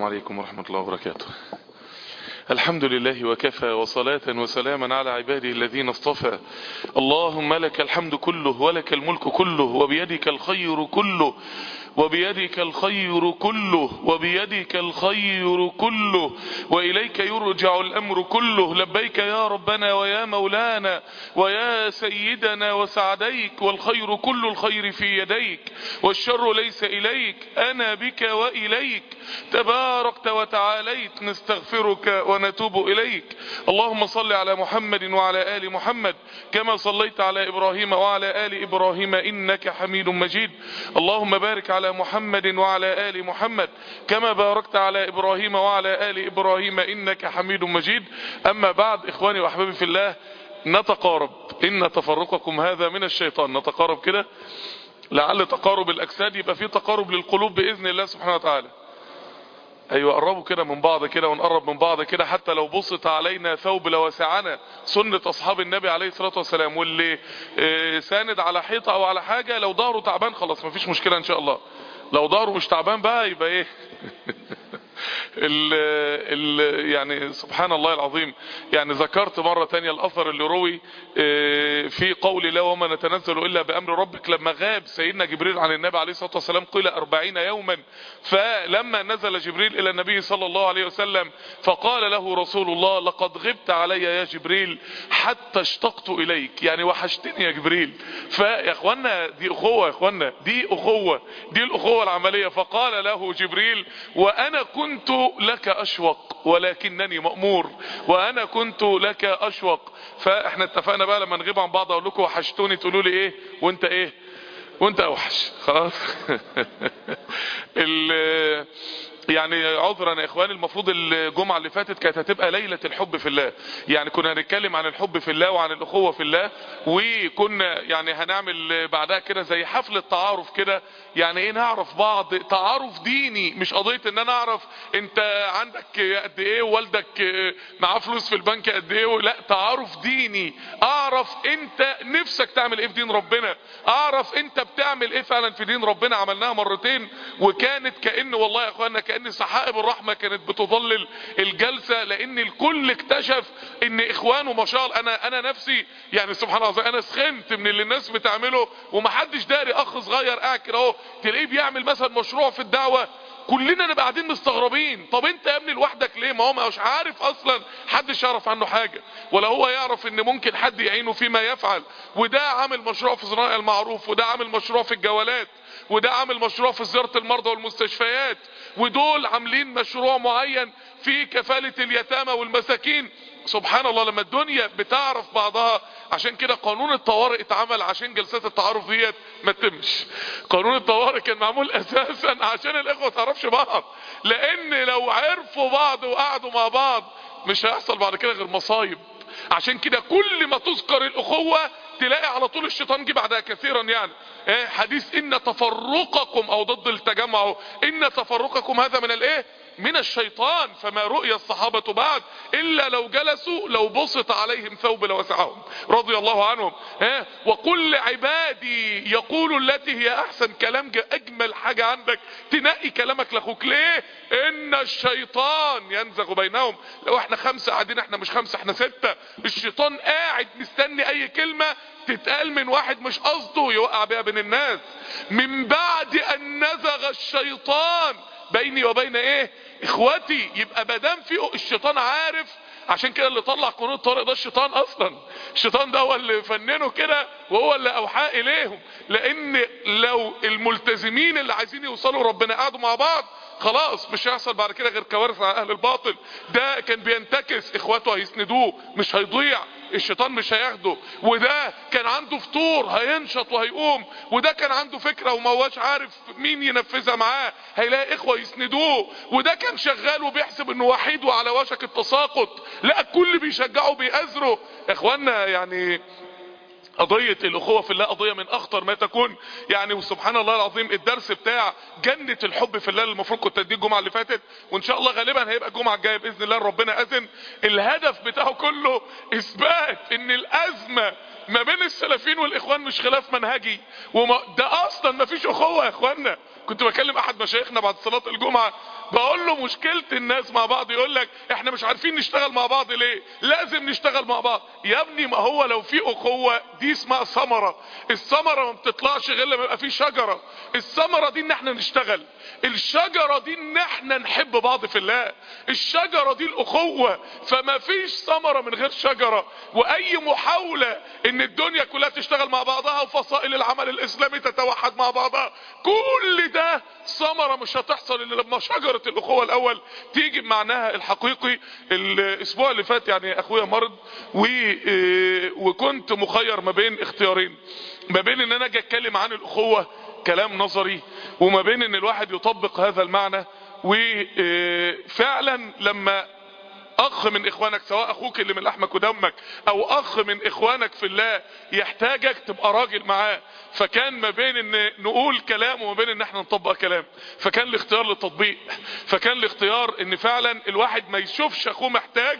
عليكم ورحمة الله وبركاته الحمد لله وكفى وصلاة وسلاما على عباده الذين اصطفى اللهم لك الحمد كله ولك الملك كله وبيدك الخير كله وبيدك الخير كله وبيدك الخير كله وإليك يرجع الأمر كله لبيك يا ربنا ويا مولانا ويا سيدنا وسعديك والخير كل الخير في يديك والشر ليس إليك أنا بك وإليك تباركت وتعاليت نستغفرك ونتوب إليك اللهم صل على محمد وعلى آل محمد كما صليت على إبراهيم وعلى آل إبراهيم إنك حميد مجيد اللهم بارك على محمد وعلى آل محمد كما باركت على إبراهيم وعلى آل إبراهيم إنك حميد مجيد أما بعد إخواني وأحبابي في الله نتقارب إن تفرقكم هذا من الشيطان نتقارب كده لعل تقارب الأجساد يبقى فيه تقارب للقلوب بإذن الله سبحانه وتعالى ايوه قربوا كده من بعض كده ونقرب من بعض كده حتى لو بصت علينا ثوب لوسعنا سنة اصحاب النبي عليه الصلاة والسلام واللي اه ساند على حيطة او على حاجة لو ظهره تعبان خلاص مفيش مشكلة ان شاء الله لو ظهره مش تعبان بقى يبقى ايه ال ال يعني سبحان الله العظيم يعني ذكرت مرة تانية الاثر اللي روي في قول لا وما نتنزل الا بامر ربك لما غاب سيدنا جبريل عن النبي عليه الصلاة والسلام قيل اربعين يوما فلما نزل جبريل الى النبي صلى الله عليه وسلم فقال له رسول الله لقد غبت علي يا جبريل حتى اشتقت اليك يعني وحشتني يا جبريل فيا اخوانا دي اخوة يا اخوانا دي اخوة دي الاخوة العملية فقال له جبريل وانا كنت لك اشوق ولكنني مأمور وانا كنت لك اشوق فاحنا اتفقنا بقى لما نغيب عن بعض اقول لكم وحشتوني تقولوا لي ايه وانت ايه وانت اوحش خلاص يعني عذرا يا اخواني المفروض الجمعة اللي فاتت كانت هتبقى ليلة الحب في الله يعني كنا هنتكلم عن الحب في الله وعن الاخوة في الله وكنا يعني هنعمل بعدها كده زي حفلة تعارف كده يعني ايه نعرف بعض تعارف ديني مش قضية ان انا اعرف انت عندك قد ايه ووالدك معاه فلوس في البنك قد ايه لا تعارف ديني اعرف انت نفسك تعمل ايه في دين ربنا اعرف انت بتعمل ايه فعلا في دين ربنا عملناها مرتين وكانت كأن والله يا اخوانا كأن سحائب الرحمة كانت بتظلل الجلسة لان الكل اكتشف ان اخوانه ما شاء الله انا انا نفسي يعني سبحان الله انا سخنت من اللي الناس بتعمله ومحدش داري اخ صغير قاعد كده اهو تلاقيه بيعمل مثلا مشروع في الدعوة كلنا نبقى قاعدين مستغربين طب انت يا ابني لوحدك ليه ما هو مش عارف اصلا حدش يعرف عنه حاجة ولا هو يعرف ان ممكن حد يعينه فيما يفعل وده عامل مشروع في صناعة المعروف وده عامل مشروع في الجولات وده عامل مشروع في زيارة المرضى والمستشفيات ودول عاملين مشروع معين في كفالة اليتامى والمساكين سبحان الله لما الدنيا بتعرف بعضها عشان كده قانون الطوارئ اتعمل عشان جلسات التعارف ديت ما تتمش قانون الطوارئ كان معمول اساسا عشان الاخوه ما تعرفش بعض لان لو عرفوا بعض وقعدوا مع بعض مش هيحصل بعد كده غير مصايب عشان كده كل ما تذكر الاخوه تلاقي على طول الشيطان جه بعدها كثيرا يعني ايه حديث ان تفرقكم او ضد التجمع ان تفرقكم هذا من الايه من الشيطان فما رؤي الصحابة بعد إلا لو جلسوا لو بسط عليهم ثوب لوسعهم رضي الله عنهم ها وكل عبادي يقول التي هي أحسن كلام أجمل حاجة عندك تنقي كلامك لأخوك ليه إن الشيطان ينزغ بينهم لو احنا خمسة قاعدين احنا مش خمسة احنا ستة الشيطان قاعد مستني أي كلمة تتقال من واحد مش قصده يوقع بيها بين الناس من بعد أن نزغ الشيطان بيني وبين ايه اخواتي يبقى مادام في الشيطان عارف عشان كده اللي طلع قانون الطارئ ده الشيطان اصلا الشيطان ده هو اللي فننه كده وهو اللي اوحى اليهم لان لو الملتزمين اللي عايزين يوصلوا ربنا قعدوا مع بعض خلاص مش هيحصل بعد كده غير كوارث على اهل الباطل ده كان بينتكس اخواته هيسندوه مش هيضيع الشيطان مش هياخده وده كان عنده فطور هينشط وهيقوم وده كان عنده فكرة وما هواش عارف مين ينفذها معاه هيلاقي اخوة يسندوه وده كان شغال وبيحسب انه وحيد وعلى وشك التساقط لا الكل بيشجعه بيأزره اخوانا يعني قضية الأخوة في الله قضية من أخطر ما تكون يعني وسبحان الله العظيم الدرس بتاع جنة الحب في الله اللي المفروض كنت أديه الجمعة اللي فاتت وإن شاء الله غالبا هيبقى الجمعة الجاية بإذن الله ربنا أذن الهدف بتاعه كله إثبات إن الأزمة ما بين السلفيين والإخوان مش خلاف منهجي وما ده أصلا ما فيش أخوة يا إخواننا كنت بكلم أحد مشايخنا بعد صلاة الجمعة بقول له مشكلة الناس مع بعض يقول لك احنا مش عارفين نشتغل مع بعض ليه لازم نشتغل مع بعض يا ابني ما هو لو في اخوة دي اسمها ثمرة الثمرة ما بتطلعش غير لما يبقى في شجرة الثمرة دي ان احنا نشتغل الشجرة دي ان احنا نحب بعض في الله الشجرة دي الاخوة فما فيش ثمرة من غير شجرة واي محاولة ان الدنيا كلها تشتغل مع بعضها وفصائل العمل الاسلامي تتوحد مع بعضها كل ده ثمرة مش هتحصل الا لما شجرة الاخوة الاول تيجي بمعناها الحقيقي الاسبوع اللي فات يعني اخويا مرض و... وكنت مخير ما بين اختيارين ما بين ان انا اجي اتكلم عن الاخوة كلام نظري وما بين ان الواحد يطبق هذا المعنى وفعلا لما اخ من اخوانك سواء اخوك اللي من لحمك ودمك او اخ من اخوانك في الله يحتاجك تبقى راجل معاه فكان ما بين ان نقول كلام وما بين ان احنا نطبق كلام فكان الاختيار للتطبيق فكان الاختيار ان فعلا الواحد ما يشوفش اخوه محتاج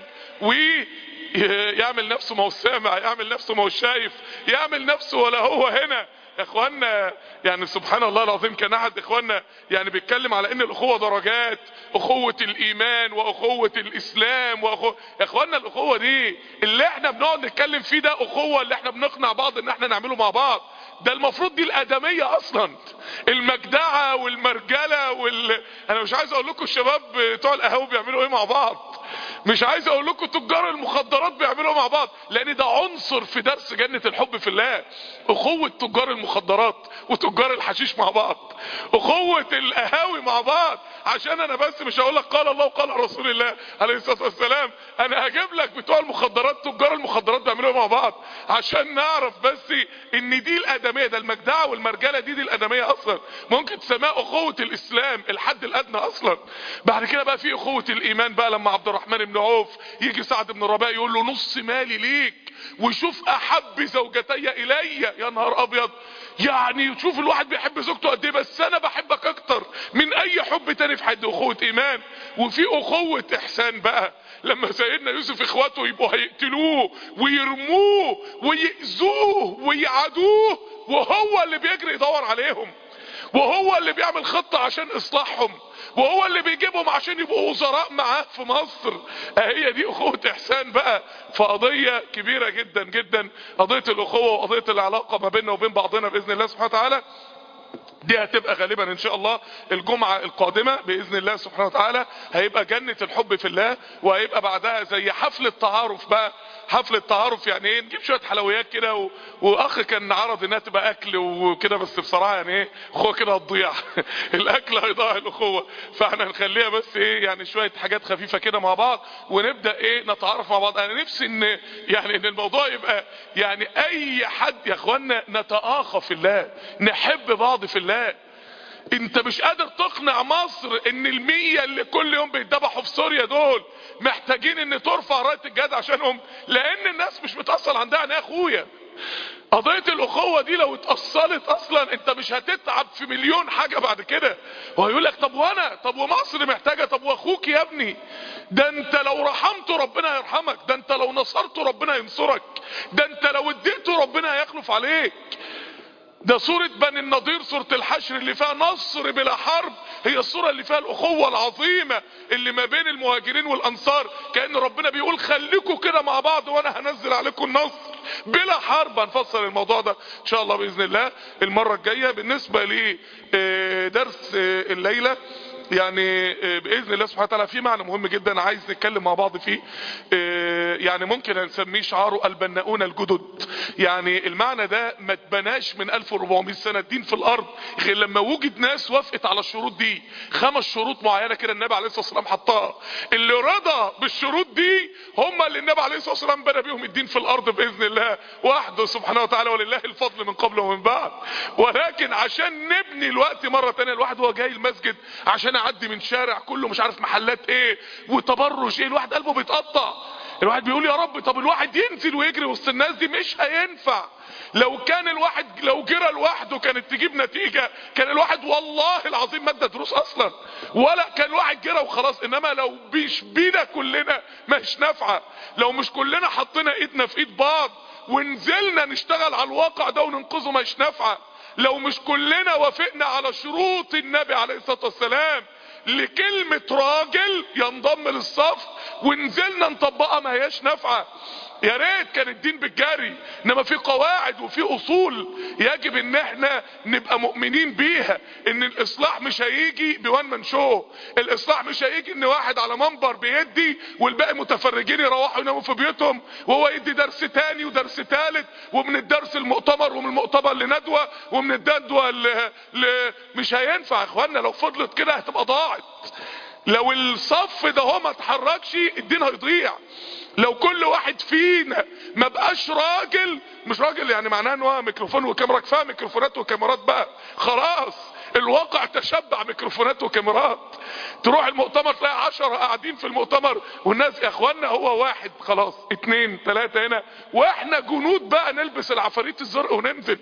ويعمل نفسه ما هو سامع يعمل نفسه ما هو شايف يعمل نفسه ولا هو هنا اخواننا يعني سبحان الله العظيم كان احد اخواننا يعني بيتكلم على ان الاخوة درجات اخوة الايمان واخوة الاسلام واخوة اخواننا الاخوة دي اللي احنا بنقعد نتكلم فيه ده اخوة اللي احنا بنقنع بعض ان احنا نعمله مع بعض ده المفروض دي الادمية اصلا المجدعة والمرجلة وال... انا مش عايز اقول لكم الشباب بتوع القهاوي بيعملوا ايه مع بعض مش عايز اقول لكم تجار المخدرات بيعملوا مع بعض لان ده عنصر في درس جنة الحب في الله اخوة تجار المخدرات وتجار الحشيش مع بعض اخوة القهاوي مع بعض عشان انا بس مش هقول لك قال الله وقال رسول الله عليه الصلاة والسلام انا هجيب لك بتوع المخدرات تجار المخدرات بيعملوا مع بعض عشان نعرف بس ان دي الادمية ده المجدعة والمرجلة دي دي الادمية اصلا ممكن تسميها اخوة الاسلام الحد الادنى اصلا بعد كده بقى في اخوة الايمان بقى لما عبد الرحمن بن عوف يجي سعد بن رباء يقول له نص مالي ليك وشوف احب زوجتي الي يا نهار ابيض يعني شوف الواحد بيحب زوجته قد ايه بس انا بحبك اكتر من اي حب تاني في حد اخوة ايمان وفي اخوة احسان بقى لما سيدنا يوسف اخواته يبقوا هيقتلوه ويرموه ويأذوه ويعادوه وهو اللي بيجري يدور عليهم وهو اللي بيعمل خطة عشان اصلاحهم وهو اللي بيجيبهم عشان يبقوا وزراء معاه في مصر هي دي اخوة احسان بقى فقضية كبيرة جدا جدا قضية الاخوة وقضية العلاقة ما بيننا وبين بعضنا باذن الله سبحانه وتعالى دي هتبقى غالبا ان شاء الله الجمعة القادمة باذن الله سبحانه وتعالى هيبقى جنة الحب في الله وهيبقى بعدها زي حفل التعارف بقى حفل التعارف يعني ايه نجيب شوية حلويات كده و... واخ كان عرض انها تبقى اكل وكده بس بصراحة يعني ايه اخوة كده هتضيع الاكل هيضيع الاخوة فاحنا نخليها بس ايه يعني شوية حاجات خفيفة كده مع بعض ونبدأ ايه نتعارف مع بعض انا نفسي ان يعني ان الموضوع يبقى يعني اي حد يا اخوانا نتآخى في الله نحب بعض في الله انت مش قادر تقنع مصر ان المية اللي كل يوم بيتذبحوا في سوريا دول محتاجين ان ترفع راية الجهاد عشانهم لان الناس مش بتأصل عندها انا يا اخويا قضية الاخوة دي لو اتأصلت اصلا انت مش هتتعب في مليون حاجة بعد كده وهيقول لك طب وانا طب ومصر محتاجة طب واخوك يا ابني ده انت لو رحمته ربنا هيرحمك ده انت لو نصرته ربنا ينصرك ده انت لو اديته ربنا هيخلف عليك ده سورة بني النضير سورة الحشر اللي فيها نصر بلا حرب هي السورة اللي فيها الأخوة العظيمة اللي ما بين المهاجرين والأنصار كأن ربنا بيقول خليكوا كده مع بعض وأنا هنزل عليكم النصر بلا حرب هنفصل الموضوع ده إن شاء الله بإذن الله المرة الجاية بالنسبة لدرس الليلة يعني باذن الله سبحانه وتعالى في معنى مهم جدا عايز نتكلم مع بعض فيه يعني ممكن نسميه شعاره البناؤون الجدد يعني المعنى ده ما اتبناش من 1400 سنه الدين في الارض غير لما وجد ناس وافقت على الشروط دي خمس شروط معينه كده النبي عليه الصلاه والسلام حطها اللي رضى بالشروط دي هم اللي النبي عليه الصلاه والسلام بنى بيهم الدين في الارض باذن الله وحده سبحانه وتعالى ولله الفضل من قبل ومن بعد ولكن عشان نبني الوقت مره ثانيه الواحد هو جاي المسجد عشان انا اعدي من شارع كله مش عارف محلات ايه وتبرج ايه الواحد قلبه بيتقطع الواحد بيقول يا رب طب الواحد ينزل ويجري وسط الناس دي مش هينفع لو كان الواحد لو جرى لوحده كانت تجيب نتيجة كان الواحد والله العظيم ما ادى دروس اصلا ولا كان الواحد جرى وخلاص انما لو بيش بينا كلنا مش نافعة لو مش كلنا حطينا ايدنا في ايد بعض ونزلنا نشتغل على الواقع ده وننقذه مش نافعة لو مش كلنا وافقنا على شروط النبي عليه الصلاة والسلام لكلمة راجل ينضم للصف ونزلنا نطبقها ما هياش نافعة يا ريت كان الدين بالجري انما في قواعد وفي اصول يجب ان احنا نبقى مؤمنين بيها ان الاصلاح مش هيجي بوان من شو الاصلاح مش هيجي ان واحد على منبر بيدي والباقي متفرجين يروحوا يناموا في بيوتهم وهو يدي درس تاني ودرس تالت ومن الدرس المؤتمر ومن المؤتمر لندوة ومن الندوة ل... ل... مش هينفع يا اخوانا لو فضلت كده هتبقى ضاعت لو الصف ده هو ما اتحركش الدين هيضيع لو كل واحد فينا ما بقاش راجل مش راجل يعني معناه ان هو ميكروفون وكاميرا كفايه ميكروفونات وكاميرات بقى خلاص الواقع تشبع ميكروفونات وكاميرات تروح المؤتمر تلاقي عشرة قاعدين في المؤتمر والناس يا اخوانا هو واحد خلاص اتنين تلاتة هنا واحنا جنود بقى نلبس العفاريت الزرق وننزل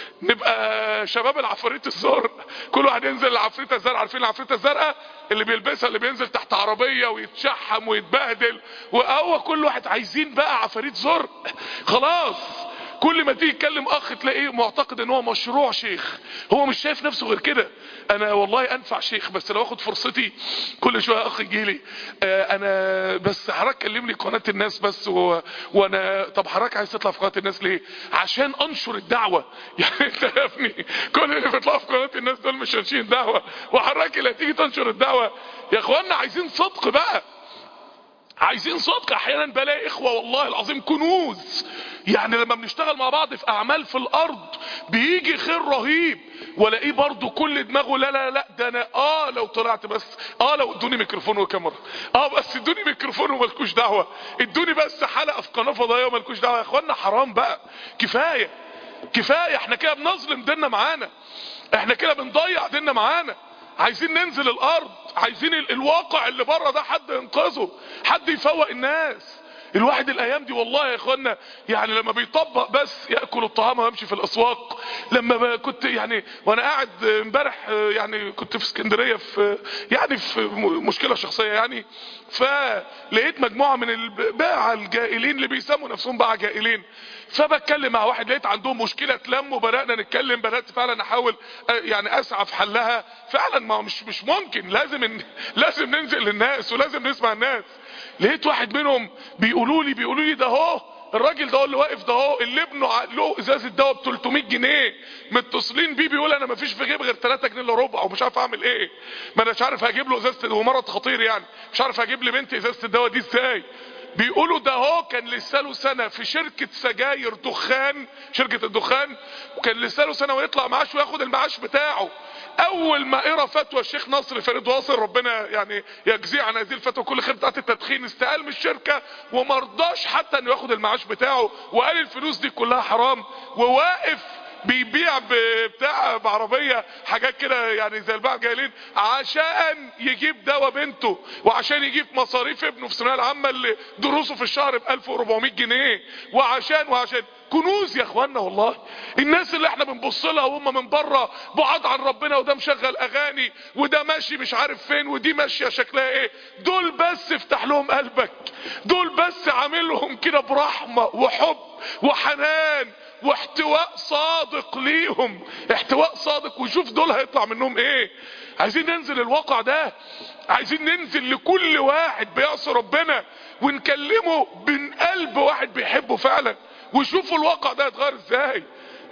نبقى شباب العفاريت الزرق كل واحد ينزل العفريته الزرق عارفين العفريته الزرقاء اللي بيلبسها اللي بينزل تحت عربيه ويتشحم ويتبهدل وهو كل واحد عايزين بقى عفاريت زرق خلاص كل ما تيجي تكلم اخ تلاقيه معتقد ان هو مشروع شيخ هو مش شايف نفسه غير كده انا والله انفع شيخ بس لو اخد فرصتي كل شويه اخ يجي لي آه انا بس حضرتك كلمني قناه الناس بس و... وانا طب حضرتك عايز تطلع في قناه الناس ليه عشان انشر الدعوه يعني انت يا ابني كل اللي بيطلعوا في قناه الناس دول مش ناشرين دعوه وحضرتك اللي هتيجي تنشر الدعوه يا اخوانا عايزين صدق بقى عايزين صدق احيانا بلاقي اخوة والله العظيم كنوز يعني لما بنشتغل مع بعض في اعمال في الارض بيجي خير رهيب والاقيه برضه كل دماغه لا لا لا ده انا اه لو طلعت بس اه لو ادوني ميكروفون وكاميرا اه بس ادوني ميكروفون ومالكوش دعوه ادوني بس حلقه في قناه فضائيه ومالكوش دعوه يا اخوانا حرام بقى كفايه كفايه احنا كده بنظلم ديننا معانا احنا كده بنضيع ديننا معانا عايزين ننزل الارض عايزين ال- الواقع اللي بره ده حد ينقذه حد يفوق الناس الواحد الايام دي والله يا اخوانا يعني لما بيطبق بس ياكل الطعام ويمشي في الاسواق لما ب- كنت يعني وانا قاعد امبارح يعني كنت في اسكندريه في يعني في م- مشكله شخصيه يعني فلقيت مجموعه من الباعة الجائلين اللي بيسموا نفسهم باعة جائلين فبتكلم مع واحد لقيت عندهم مشكله تلم وبدانا نتكلم بدات فعلا احاول آه، يعني اسعى في حلها فعلا ما هو مش مش ممكن لازم إن لازم ننزل للناس ولازم نسمع الناس لقيت واحد منهم بيقولوا لي بيقولوا لي ده اهو الراجل ده هو اللي واقف ده اهو اللي ابنه ع- له ازازه دواء ب 300 جنيه متصلين بيه بيقول انا ما فيش في جيب غير 3 جنيه الا ربع ومش عارف اعمل ايه ما اناش عارف هجيب له ازازه ومرض خطير يعني مش عارف هجيب لبنتي ازازه الدواء دي ازاي بيقولوا ده هو كان لسه له سنه في شركه سجاير دخان شركه الدخان وكان لسه له سنه ويطلع معاش وياخد المعاش بتاعه اول ما قرا فتوى الشيخ نصر فريد واصل ربنا يعني يجزيه عن هذه الفتوى كل خير بتاعت التدخين استقال من الشركه وما رضاش حتى انه ياخد المعاش بتاعه وقال الفلوس دي كلها حرام وواقف بيبيع بتاع بعربية حاجات كده يعني زي الباع جايلين عشان يجيب دواء بنته وعشان يجيب مصاريف ابنه في الثانويه العامه اللي دروسه في الشهر ب 1400 جنيه وعشان وعشان كنوز يا اخوانا والله الناس اللي احنا بنبص لها وهم من بره بعاد عن ربنا وده مشغل اغاني وده ماشي مش عارف فين ودي ماشيه شكلها ايه دول بس افتح لهم قلبك دول بس عاملهم كده برحمه وحب وحنان واحتواء صادق ليهم احتواء صادق وشوف دول هيطلع منهم ايه عايزين ننزل الواقع ده عايزين ننزل لكل واحد بيعصي ربنا ونكلمه من قلب واحد بيحبه فعلا وشوفوا الواقع ده يتغير ازاي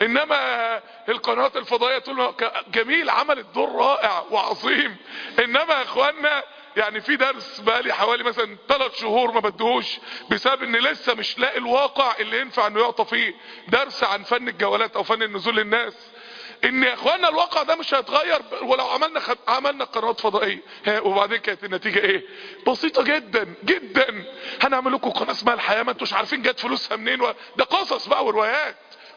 انما القنوات الفضائيه طول ما- ك- جميل عملت دور رائع وعظيم انما يا اخوانا يعني في درس بقالي حوالي مثلا ثلاث شهور ما بدهوش بسبب ان لسه مش لاقي الواقع اللي ينفع انه يعطى فيه درس عن فن الجولات او فن النزول للناس ان يا اخوانا الواقع ده مش هيتغير ب- ولو عملنا خ... عملنا قنوات فضائيه ها، وبعدين كانت النتيجه ايه بسيطه جدا جدا هنعمل لكم قناه اسمها الحياه ما انتوش عارفين جت فلوسها منين و... ده قصص بقى وروايات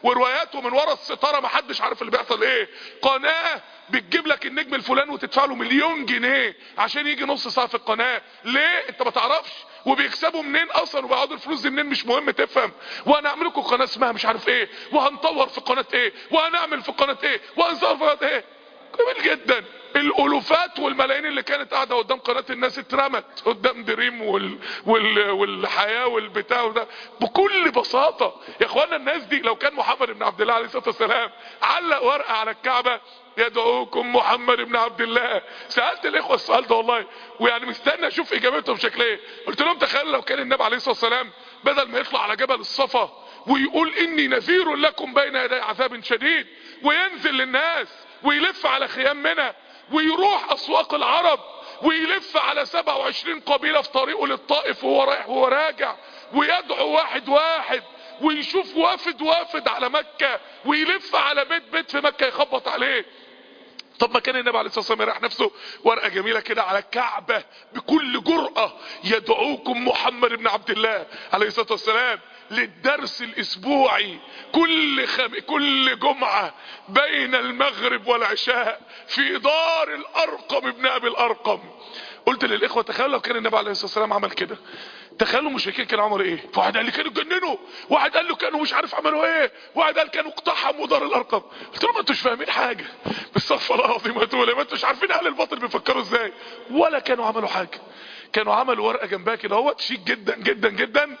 وروايات ومن ورا الستاره ما حدش عارف اللي بيحصل ايه قناه بتجيب لك النجم الفلاني وتدفع له مليون جنيه عشان يجي نص ساعه في القناه ليه انت ما تعرفش وبيكسبوا منين اصلا وبيقعدوا الفلوس دي منين مش مهم تفهم وهنعمل لكم قناه اسمها مش عارف ايه وهنطور في قناه ايه وهنعمل في قناه ايه وهنصور في قناه ايه جميل جدا الالوفات والملايين اللي كانت قاعده قدام قناه الناس اترمت قدام دريم وال... وال... والحياه والبتاع وده بكل بساطه يا اخوانا الناس دي لو كان محمد بن عبد الله عليه الصلاه والسلام علق ورقه على الكعبه يدعوكم محمد بن عبد الله سالت الاخوه السؤال ده والله ويعني مستني اشوف اجابتهم شكل ايه قلت لهم تخيل لو كان النبي عليه الصلاه والسلام بدل ما يطلع على جبل الصفا ويقول اني نذير لكم بين يدي عذاب شديد وينزل للناس ويلف على خيام منى ويروح اسواق العرب ويلف على 27 قبيله في طريقه للطائف وهو رايح وهو راجع ويدعو واحد واحد ويشوف وافد وافد على مكه ويلف على بيت بيت في مكه يخبط عليه طب ما كان النبي عليه الصلاه والسلام يريح نفسه ورقه جميله كده على الكعبه بكل جرأه يدعوكم محمد بن عبد الله عليه الصلاه والسلام للدرس الاسبوعي كل خم... كل جمعه بين المغرب والعشاء في دار الارقم ابن ابي الارقم قلت للاخوه تخيلوا لو كان النبي عليه الصلاه والسلام عمل كده تخيلوا المشركين كانوا عملوا ايه واحد قال لي كانوا اتجننوا واحد قال له كانوا مش عارف عملوا ايه واحد قال كانوا اقتحموا دار الارقم قلت لهم ما انتوش فاهمين حاجه بالصفه العظيم ما انتوش عارفين اهل الباطل بيفكروا ازاي ولا كانوا عملوا حاجه كانوا عملوا ورقه جنبها كده اهوت شيك جدا جدا جدا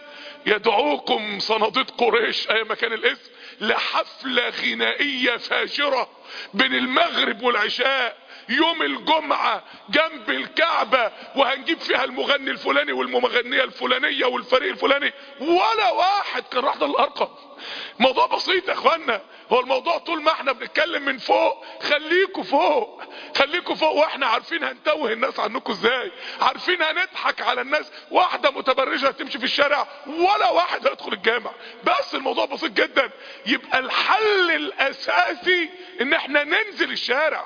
يدعوكم صناديد قريش اي مكان الاسم لحفله غنائيه فاجره بين المغرب والعشاء يوم الجمعة جنب الكعبة وهنجيب فيها المغني الفلاني والمغنية الفلانية والفريق الفلاني ولا واحد كان راح ده الارقم موضوع بسيط يا اخوانا هو الموضوع طول ما احنا بنتكلم من فوق خليكوا فوق خليكوا فوق واحنا عارفين هنتوه الناس عنكم ازاي عارفين هنضحك على الناس واحدة متبرجة هتمشي في الشارع ولا واحد هيدخل الجامع بس الموضوع بسيط جدا يبقى الحل الاساسي ان احنا ننزل الشارع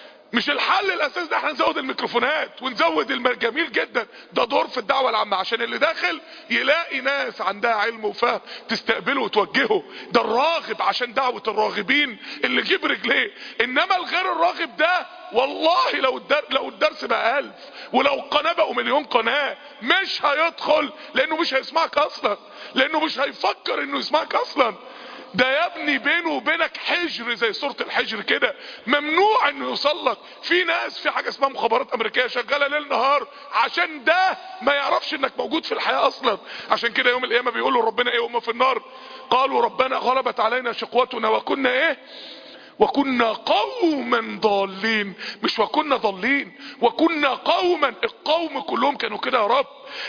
مش الحل الاساسي ده احنا نزود الميكروفونات ونزود الم... جميل جدا ده دور في الدعوه العامه عشان اللي داخل يلاقي ناس عندها علم وفهم تستقبله وتوجهه ده الراغب عشان دعوه الراغبين اللي جيب رجليه انما الغير الراغب ده والله لو الدر... لو الدرس بقى ألف ولو القناه بقوا مليون قناه مش هيدخل لانه مش هيسمعك اصلا لانه مش هيفكر انه يسمعك اصلا ده يا ابني بينه وبينك حجر زي صورة الحجر كده ممنوع انه يوصل لك في ناس في حاجة اسمها مخابرات امريكية شغالة ليل نهار عشان ده ما يعرفش انك موجود في الحياة اصلا عشان كده يوم القيامة بيقولوا ربنا ايه هم في النار قالوا ربنا غلبت علينا شقوتنا وكنا ايه وكنا قوما ضالين مش وكنا ضالين وكنا قوما القوم كلهم كانوا كده يا رب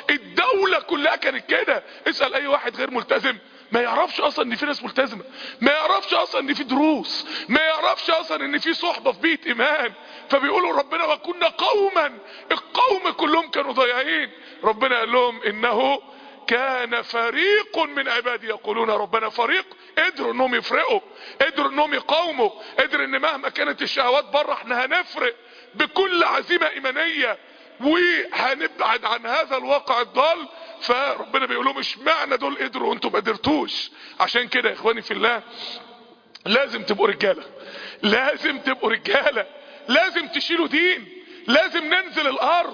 الدولة كلها كانت كده اسأل اي واحد غير ملتزم ما يعرفش اصلا ان في ناس ملتزمه ما يعرفش اصلا ان في دروس ما يعرفش اصلا ان في صحبه في بيت ايمان فبيقولوا ربنا وكنا قوما القوم كلهم كانوا ضايعين ربنا قال لهم انه كان فريق من عبادي يقولون ربنا فريق قدروا انهم يفرقوا قدروا انهم يقاوموا قدر ان مهما كانت الشهوات بره احنا هنفرق بكل عزيمه ايمانيه وهنبعد عن هذا الواقع الضال فربنا بيقول لهم اشمعنى دول قدروا وانتم ما قدرتوش عشان كده يا اخواني في الله لازم تبقوا رجاله لازم تبقوا رجاله لازم تشيلوا دين لازم ننزل الارض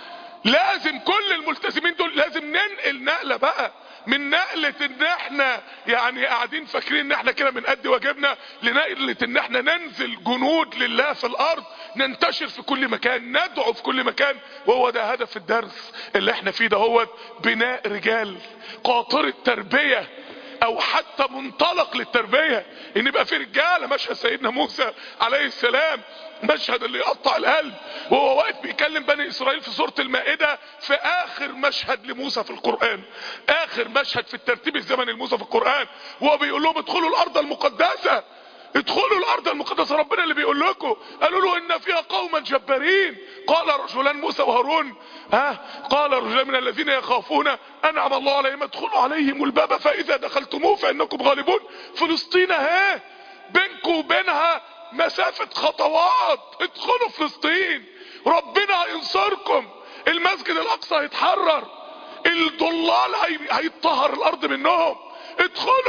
لازم كل الملتزمين دول لازم ننقل نقله بقى من نقلة ان احنا يعني قاعدين فاكرين ان احنا كده بنأدي واجبنا لنقلة ان احنا ننزل جنود لله في الارض ننتشر في كل مكان ندعو في كل مكان وهو ده هدف الدرس اللي احنا فيه ده هو بناء رجال قاطرة تربية او حتى منطلق للتربية ان يبقى في رجالة مشهد سيدنا موسى عليه السلام مشهد اللي يقطع القلب وهو واقف بيكلم بني اسرائيل في سورة المائدة في اخر مشهد لموسى في القرآن اخر مشهد في الترتيب الزمني لموسى في القرآن وهو بيقول لهم ادخلوا الارض المقدسة ادخلوا الارض المقدسة ربنا اللي بيقول لكم قالوا له ان فيها قوما جبارين قال رجلان موسى وهارون ها قال رجلان من الذين يخافون انعم الله عليهم ادخلوا عليهم الباب فاذا دخلتموه فانكم غالبون فلسطين اهي بينكم وبينها مسافة خطوات ادخلوا فلسطين ربنا هينصركم المسجد الاقصى هيتحرر الضلال هيطهر الارض منهم ادخلوا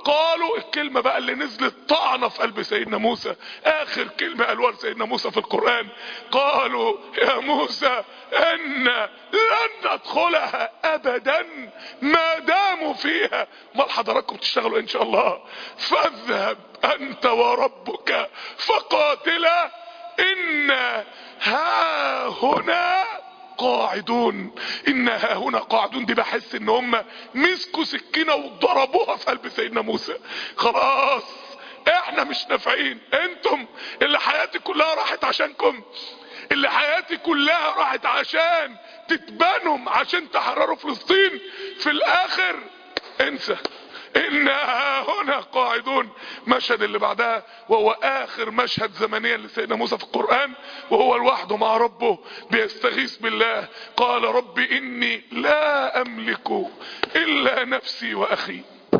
فقالوا الكلمة بقى اللي نزلت طعنة في قلب سيدنا موسى اخر كلمة قالوها لسيدنا موسى في القرآن قالوا يا موسى ان لن ندخلها ابدا ما داموا فيها امال حضراتكم تشتغلوا ان شاء الله فاذهب انت وربك فقاتلا ان ها هنا قاعدون ان ها هنا قاعدون دي بحس ان هم مسكوا سكينة وضربوها في قلب سيدنا موسى خلاص احنا مش نافعين انتم اللي حياتي كلها راحت عشانكم اللي حياتي كلها راحت عشان تتبنوا عشان تحرروا فلسطين في الاخر انسى إنا هنا قاعدون مشهد اللي بعدها وهو آخر مشهد زمنيا لسيدنا موسى في القرآن وهو لوحده مع ربه بيستغيث بالله قال رب إني لا أملك إلا نفسي وأخي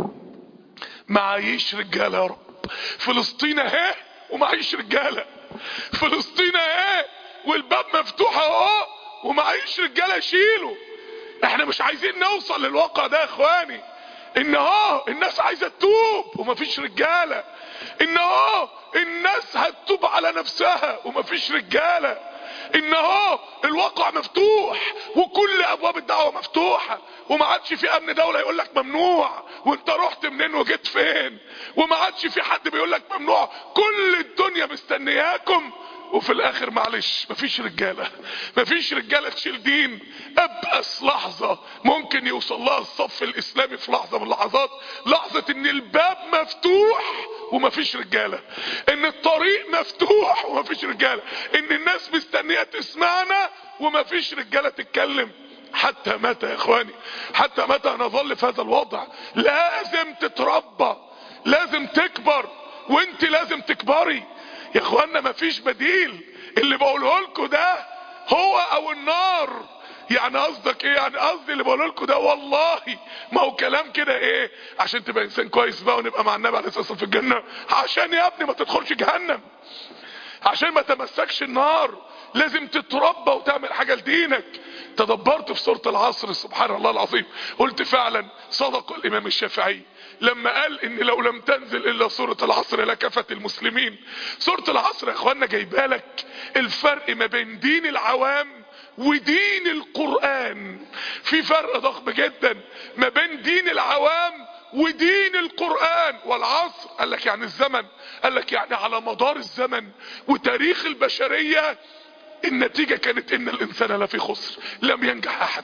معيش رجالة يا رب فلسطين اهي ومعيش رجالة فلسطين اهي والباب مفتوح اهو ومعيش رجالة شيله احنا مش عايزين نوصل للواقع ده يا اخواني ان اه الناس عايزة تتوب ومفيش رجالة ان اه الناس هتتوب على نفسها ومفيش رجالة ان اه الواقع مفتوح وكل ابواب الدعوة مفتوحة وما عادش في امن دولة يقول لك ممنوع وانت رحت منين وجيت فين وما عادش في حد بيقول لك ممنوع كل الدنيا مستنياكم وفي الاخر معلش مفيش رجالة مفيش رجالة تشيل دين ابأس لحظة ممكن يوصل لها الصف الاسلامي في لحظة من اللحظات لحظة ان الباب مفتوح ومفيش رجالة ان الطريق مفتوح ومفيش رجالة ان الناس مستنية تسمعنا ومفيش رجالة تتكلم حتى متى يا اخواني حتى متى نظل في هذا الوضع لازم تتربى لازم تكبر وانت لازم تكبري يا اخوانا مفيش بديل اللي بقوله لكم ده هو او النار يعني قصدك ايه يعني قصدي اللي بقوله لكم ده والله ما هو كلام كده ايه عشان تبقى انسان كويس بقى ونبقى مع النبي عليه الصلاه والسلام في الجنه عشان يا ابني ما تدخلش جهنم عشان ما تمسكش النار لازم تتربى وتعمل حاجة لدينك تدبرت في سورة العصر سبحان الله العظيم قلت فعلا صدق الامام الشافعي لما قال ان لو لم تنزل الا سورة العصر لكفت المسلمين سورة العصر يا اخوانا جايبالك الفرق ما بين دين العوام ودين القرآن في فرق ضخم جدا ما بين دين العوام ودين القرآن والعصر قال لك يعني الزمن قال لك يعني على مدار الزمن وتاريخ البشرية النتيجة كانت ان الانسان لفي خسر لم ينجح احد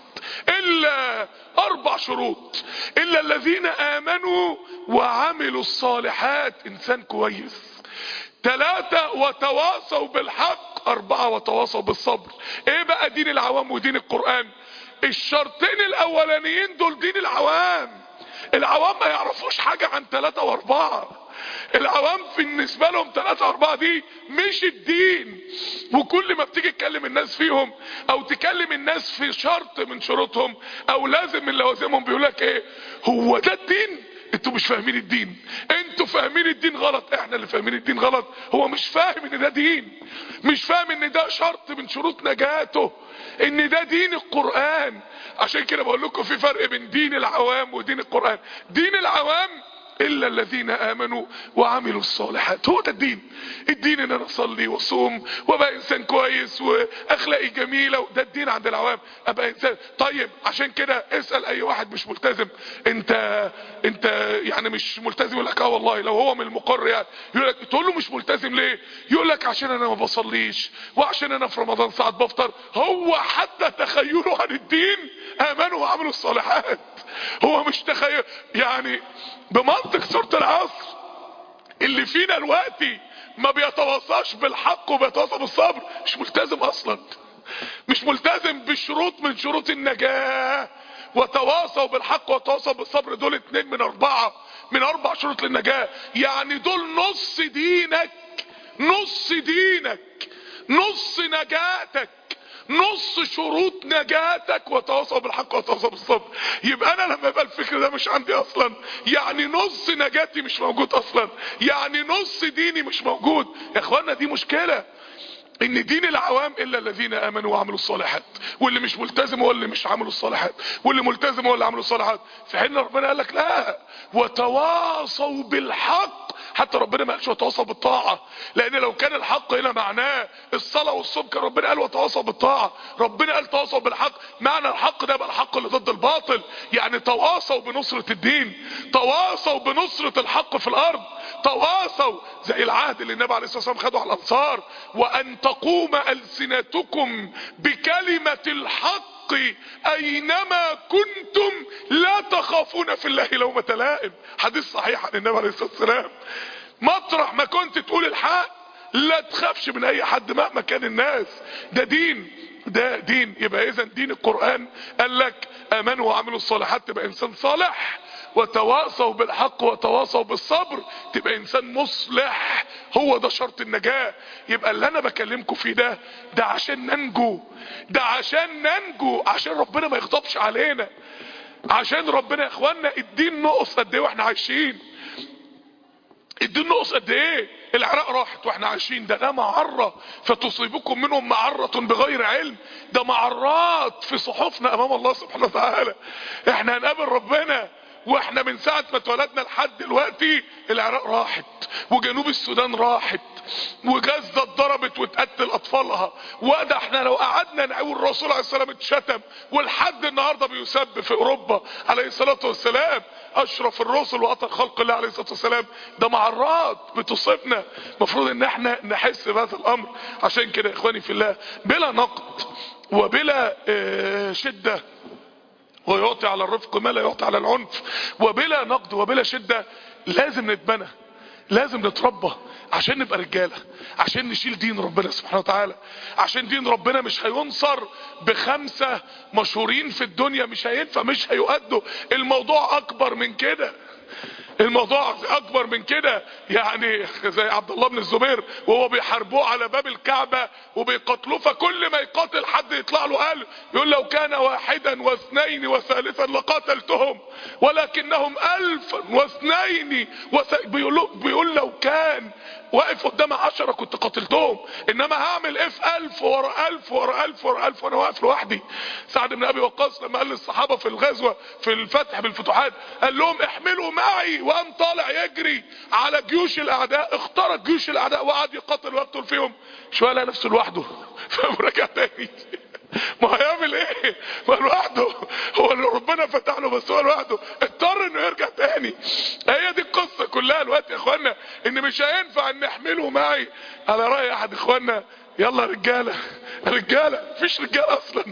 الا اربع شروط الا الذين امنوا وعملوا الصالحات انسان كويس ثلاثة وتواصوا بالحق اربعة وتواصوا بالصبر ايه بقى دين العوام ودين القرآن الشرطين الاولانيين دول دين العوام العوام ما يعرفوش حاجة عن ثلاثة واربعة العوام بالنسبة لهم ثلاثة اربعة دي مش الدين وكل ما بتيجي تكلم الناس فيهم او تكلم الناس في شرط من شروطهم او لازم من لوازمهم بيقولك ايه هو ده الدين انتوا مش فاهمين الدين انتوا فاهمين الدين غلط احنا اللي فاهمين الدين غلط هو مش فاهم ان ده دين مش فاهم ان ده شرط من شروط نجاته ان ده دين القرآن عشان كده بقول لكم في فرق بين دين العوام ودين القرآن دين العوام الا الذين امنوا وعملوا الصالحات هو ده الدين الدين ان انا اصلي واصوم وابقى انسان كويس واخلاقي جميله وده الدين عند العوام ابقى انسان طيب عشان كده اسال اي واحد مش ملتزم انت انت يعني مش ملتزم يقول لك اه والله لو هو من المقر يعني يقول لك تقول له مش ملتزم ليه يقول لك عشان انا ما بصليش وعشان انا في رمضان ساعات بفطر هو حتى تخيله عن الدين امنوا وعملوا الصالحات هو مش تخيل يعني بمنطق سورة العصر اللي فينا دلوقتي ما بيتواصاش بالحق وبيتواصى بالصبر مش ملتزم اصلا مش ملتزم بشروط من شروط النجاة وتواصوا بالحق وتواصوا بالصبر دول اتنين من اربعة من اربع شروط للنجاة يعني دول نص دينك نص دينك نص نجاتك نص شروط نجاتك وتواصل بالحق وتواصل بالصبر يبقى انا لما يبقى الفكر ده مش عندي اصلا يعني نص نجاتي مش موجود اصلا يعني نص ديني مش موجود يا اخوانا دي مشكلة ان دين العوام الا الذين امنوا وعملوا الصالحات واللي مش ملتزم هو اللي مش عملوا الصالحات واللي ملتزم هو اللي عملوا الصالحات في حين ربنا قال لك لا وتواصوا بالحق حتى ربنا ما قالش وتواصوا بالطاعه لان لو كان الحق هنا معناه الصلاه والصوم كان ربنا قال وتواصوا بالطاعه ربنا قال تواصوا بالحق معنى الحق ده بقى الحق اللي ضد الباطل يعني تواصوا بنصره الدين تواصوا بنصره الحق في الارض تواصوا زي العهد اللي النبي عليه الصلاه والسلام خده على الانصار وان تقوم السنتكم بكلمه الحق اينما كنتم لا تخافون في الله لومة لائم حديث صحيح عن النبي عليه الصلاه والسلام مطرح ما كنت تقول الحق لا تخافش من اي حد مهما كان الناس ده دين ده دين يبقى اذا دين القرآن قال لك امنوا وعملوا الصالحات تبقى انسان صالح وتواصوا بالحق وتواصوا بالصبر تبقى انسان مصلح هو ده شرط النجاة يبقى اللي انا بكلمكم فيه ده ده عشان ننجو ده عشان ننجو عشان ربنا ما يغضبش علينا عشان ربنا يا اخوانا الدين نقص قد ايه واحنا عايشين الدين نقص قد ايه العراق راحت واحنا عايشين ده ده معرة فتصيبكم منهم معرة بغير علم ده معرات في صحفنا امام الله سبحانه وتعالى احنا هنقابل ربنا واحنا من ساعة ما اتولدنا لحد دلوقتي العراق راحت وجنوب السودان راحت وغزة اتضربت واتقتل اطفالها وده احنا لو قعدنا نقول الرسول عليه السلام اتشتم ولحد النهارده بيسب في اوروبا عليه الصلاه والسلام اشرف الرسل واطهر خلق الله عليه الصلاه والسلام ده معرات بتصيبنا المفروض ان احنا نحس بهذا الامر عشان كده يا اخواني في الله بلا نقد وبلا اه شده ويعطي على الرفق ما لا يعطي على العنف وبلا نقد وبلا شدة لازم نتبنى لازم نتربى عشان نبقى رجالة عشان نشيل دين ربنا سبحانه وتعالى عشان دين ربنا مش هينصر بخمسة مشهورين في الدنيا مش هينفع مش هيؤدوا الموضوع اكبر من كده الموضوع اكبر من كده يعني زي عبد الله بن الزبير وهو بيحاربوه على باب الكعبة وبيقتلوه فكل ما يقاتل حد يطلع له قال يقول لو كان واحدا واثنين وثالثا لقاتلتهم ولكنهم الفا واثنين وث... بيقول, بيقول لو كان واقف قدام عشرة كنت قاتلتهم انما هعمل ايه في الف ورا الف ورا الف ورا الف وانا واقف لوحدي سعد بن ابي وقاص لما قال للصحابة في الغزوة في الفتح بالفتوحات قال لهم احملوا معي وقام طالع يجري على جيوش الاعداء اخترق جيوش الاعداء وقعد يقاتل ويقتل فيهم شوية لقى نفسه لوحده فقام رجع تاني ما هيعمل ايه ما لوحده هو اللي ربنا فتح له بس هو لوحده اضطر انه يرجع تاني هي دي القصة كلها الوقت يا اخوانا ان مش هينفع ان نحمله معي على رأي احد اخوانا يلا رجالة رجالة مفيش رجالة اصلا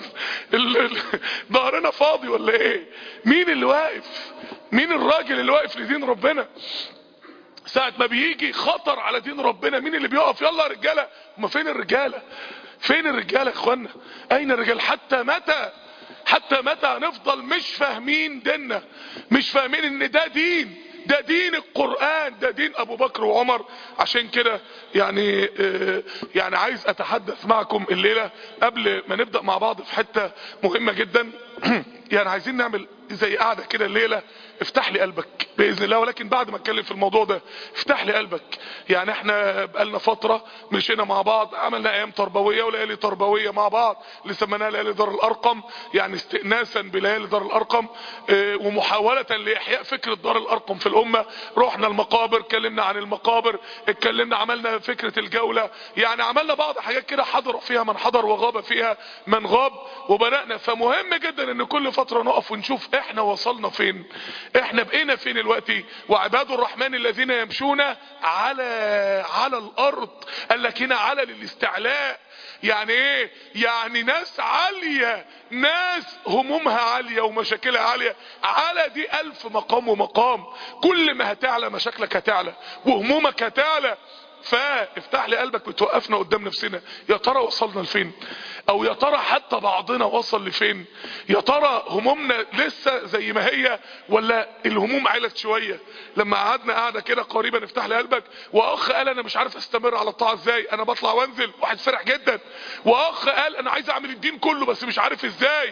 ظهرنا فاضي ولا ايه مين اللي واقف مين الراجل اللي واقف لدين ربنا ساعة ما بيجي خطر على دين ربنا مين اللي بيقف يلا يا رجالة ما فين الرجالة فين الرجالة يا اخوانا اين الرجال حتى متى حتى متى هنفضل مش فاهمين ديننا مش فاهمين ان ده دين ده دين القرآن ده دين ابو بكر وعمر عشان كده يعني اه يعني عايز اتحدث معكم الليلة قبل ما نبدأ مع بعض في حتة مهمة جدا يعني عايزين نعمل زي قاعدة كده الليلة افتح لي قلبك بإذن الله ولكن بعد ما اتكلم في الموضوع ده افتح لي قلبك يعني احنا بقالنا فترة مشينا مع بعض عملنا ايام تربوية وليالي تربوية مع بعض اللي سميناها ليالي دار الارقم يعني استئناسا بليالي دار الارقم اه ومحاولة لاحياء فكرة دار الارقم في الامة رحنا المقابر اتكلمنا عن المقابر اتكلمنا عملنا فكرة الجولة يعني عملنا بعض حاجات كده حضر فيها من حضر وغاب فيها من غاب وبدأنا فمهم جدا ان كل فترة نقف ونشوف احنا وصلنا فين احنا بقينا فين دلوقتي وعباد الرحمن الذين يمشون على على الارض قال لك هنا على للاستعلاء يعني ايه يعني ناس عالية ناس همومها عالية ومشاكلها عالية على دي الف مقام ومقام كل ما هتعلى مشاكلك هتعلى وهمومك هتعلى فافتح لي قلبك بتوقفنا قدام نفسنا يا ترى وصلنا لفين او يا ترى حتى بعضنا وصل لفين يا ترى همومنا لسه زي ما هي ولا الهموم علت شوية لما قعدنا قاعدة كده قريبا افتح لي قلبك واخ قال انا مش عارف استمر على الطاعة ازاي انا بطلع وانزل واحد فرح جدا واخ قال انا عايز اعمل الدين كله بس مش عارف ازاي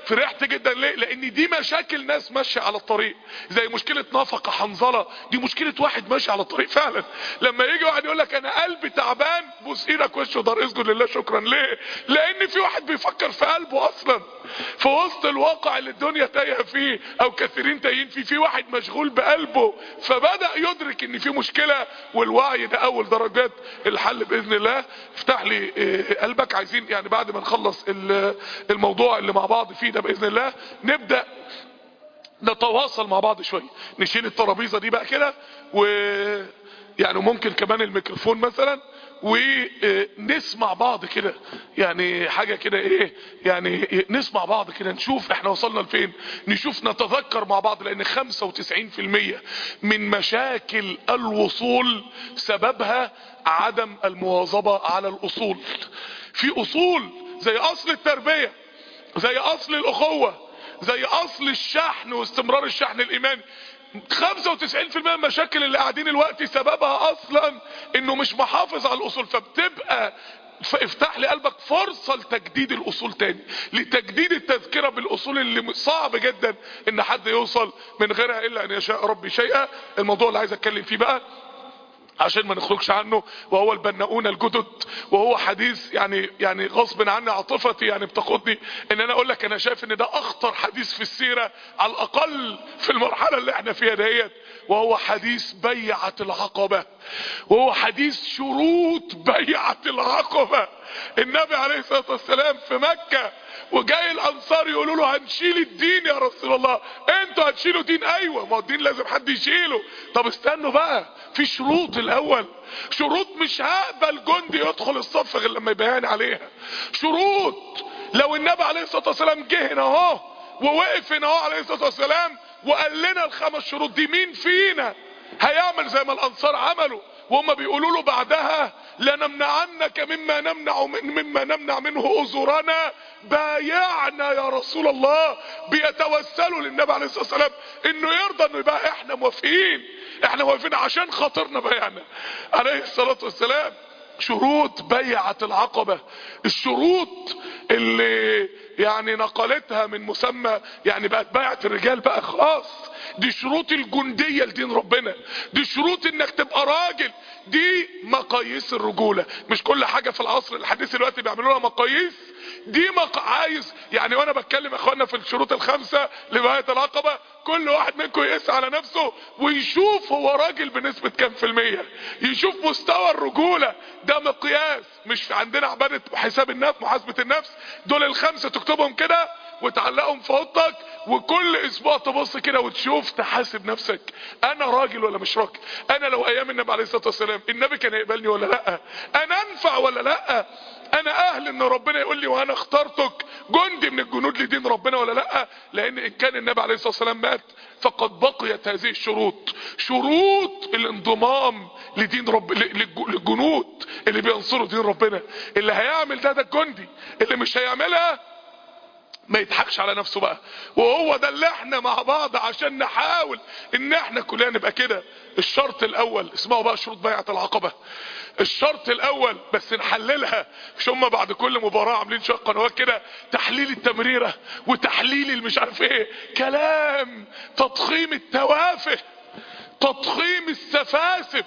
فرحت جدا ليه لان دي مشاكل ناس ماشيه على الطريق زي مشكله نفقه حنظله دي مشكله واحد ماشي على الطريق فعلا لما يجي واحد يقول لك انا قلبي تعبان بوس ايدك وشه دار اسجد لله شكرا ليه لان في واحد بيفكر في قلبه اصلا في وسط الواقع اللي الدنيا تايهه فيه او كثيرين تايهين فيه في واحد مشغول بقلبه فبدا يدرك ان في مشكله والوعي ده اول درجات الحل باذن الله افتح لي اه، قلبك عايزين يعني بعد ما نخلص ال- الموضوع اللي مع بعض فيه ده باذن الله نبدا نتواصل مع بعض شويه نشيل الترابيزه دي بقى كده و يعني ممكن كمان الميكروفون مثلا ونسمع بعض كده يعني حاجة كده ايه يعني نسمع بعض كده نشوف احنا وصلنا لفين نشوف نتذكر مع بعض لان 95% من مشاكل الوصول سببها عدم المواظبة على الاصول في اصول زي اصل التربية زي اصل الاخوة زي اصل الشحن واستمرار الشحن الايماني 95% من المشاكل اللي قاعدين الوقت سببها اصلا انه مش محافظ على الاصول فبتبقى فافتح لي قلبك فرصة لتجديد الاصول تاني لتجديد التذكرة بالاصول اللي صعب جدا ان حد يوصل من غيرها الا ان يشاء ربي شيئا الموضوع اللي عايز اتكلم فيه بقى عشان ما نخرجش عنه وهو البناؤون الجدد وهو حديث يعني يعني غصب عني عاطفتي يعني بتاخدني ان انا اقول لك انا شايف ان ده اخطر حديث في السيره على الاقل في المرحله اللي احنا فيها ديت وهو حديث بيعه العقبه وهو حديث شروط بيعه العقبه النبي عليه الصلاه والسلام في مكه وجاي الانصار يقولوا له هنشيل الدين يا رسول الله انتوا هتشيلوا دين ايوه ما هو الدين لازم حد يشيله طب استنوا بقى في شروط الاول شروط مش هقبل جندي يدخل الصف غير لما يبين عليها شروط لو النبي عليه الصلاه والسلام جه هنا اهو ووقف هنا اهو عليه الصلاه والسلام وقال لنا الخمس شروط دي مين فينا هيعمل زي ما الانصار عملوا وهم بيقولوا له بعدها لنمنعنك مما نمنع من مما نمنع منه ازورنا بايعنا يا رسول الله بيتوسلوا للنبي عليه الصلاه والسلام انه يرضى انه يبقى احنا موافقين احنا موافقين عشان خاطرنا بايعنا عليه الصلاه والسلام شروط بيعة العقبة الشروط اللي يعني نقلتها من مسمى يعني بقت بيعة الرجال بقى خلاص دي شروط الجندية لدين ربنا دي شروط انك تبقى راجل دي مقاييس الرجولة مش كل حاجة في العصر الحديث دلوقتي بيعملوا لها مقاييس دي مق... عايز يعني وانا بتكلم يا اخوانا في الشروط الخمسة لبيعة العقبة كل واحد منكم يقيس على نفسه ويشوف هو راجل بنسبة كام في المية يشوف مستوى الرجولة ده مقياس مش عندنا عبادة حساب النفس محاسبة النفس دول الخمسة تكتبهم كده وتعلقهم في اوضتك وكل اسبوع تبص كده وتشوف تحاسب نفسك انا راجل ولا مش راجل انا لو ايام النبي عليه الصلاه والسلام النبي كان يقبلني ولا لا انا انفع ولا لا انا اهل ان ربنا يقول لي وانا اخترتك جندي من الجنود لدين ربنا ولا لا لان ان كان النبي عليه الصلاه والسلام مات فقد بقيت هذه الشروط شروط الانضمام لدين رب للجنود اللي بينصروا دين ربنا اللي هيعمل ده ده الجندي اللي مش هيعملها ما يضحكش على نفسه بقى وهو ده اللي احنا مع بعض عشان نحاول ان احنا كلنا نبقى كده الشرط الاول اسمعوا بقى شروط بيعة العقبة الشرط الاول بس نحللها مش هم بعد كل مباراة عاملين شوية قنوات كده تحليل التمريرة وتحليل المش عارف ايه كلام تضخيم التوافه تضخيم السفاسف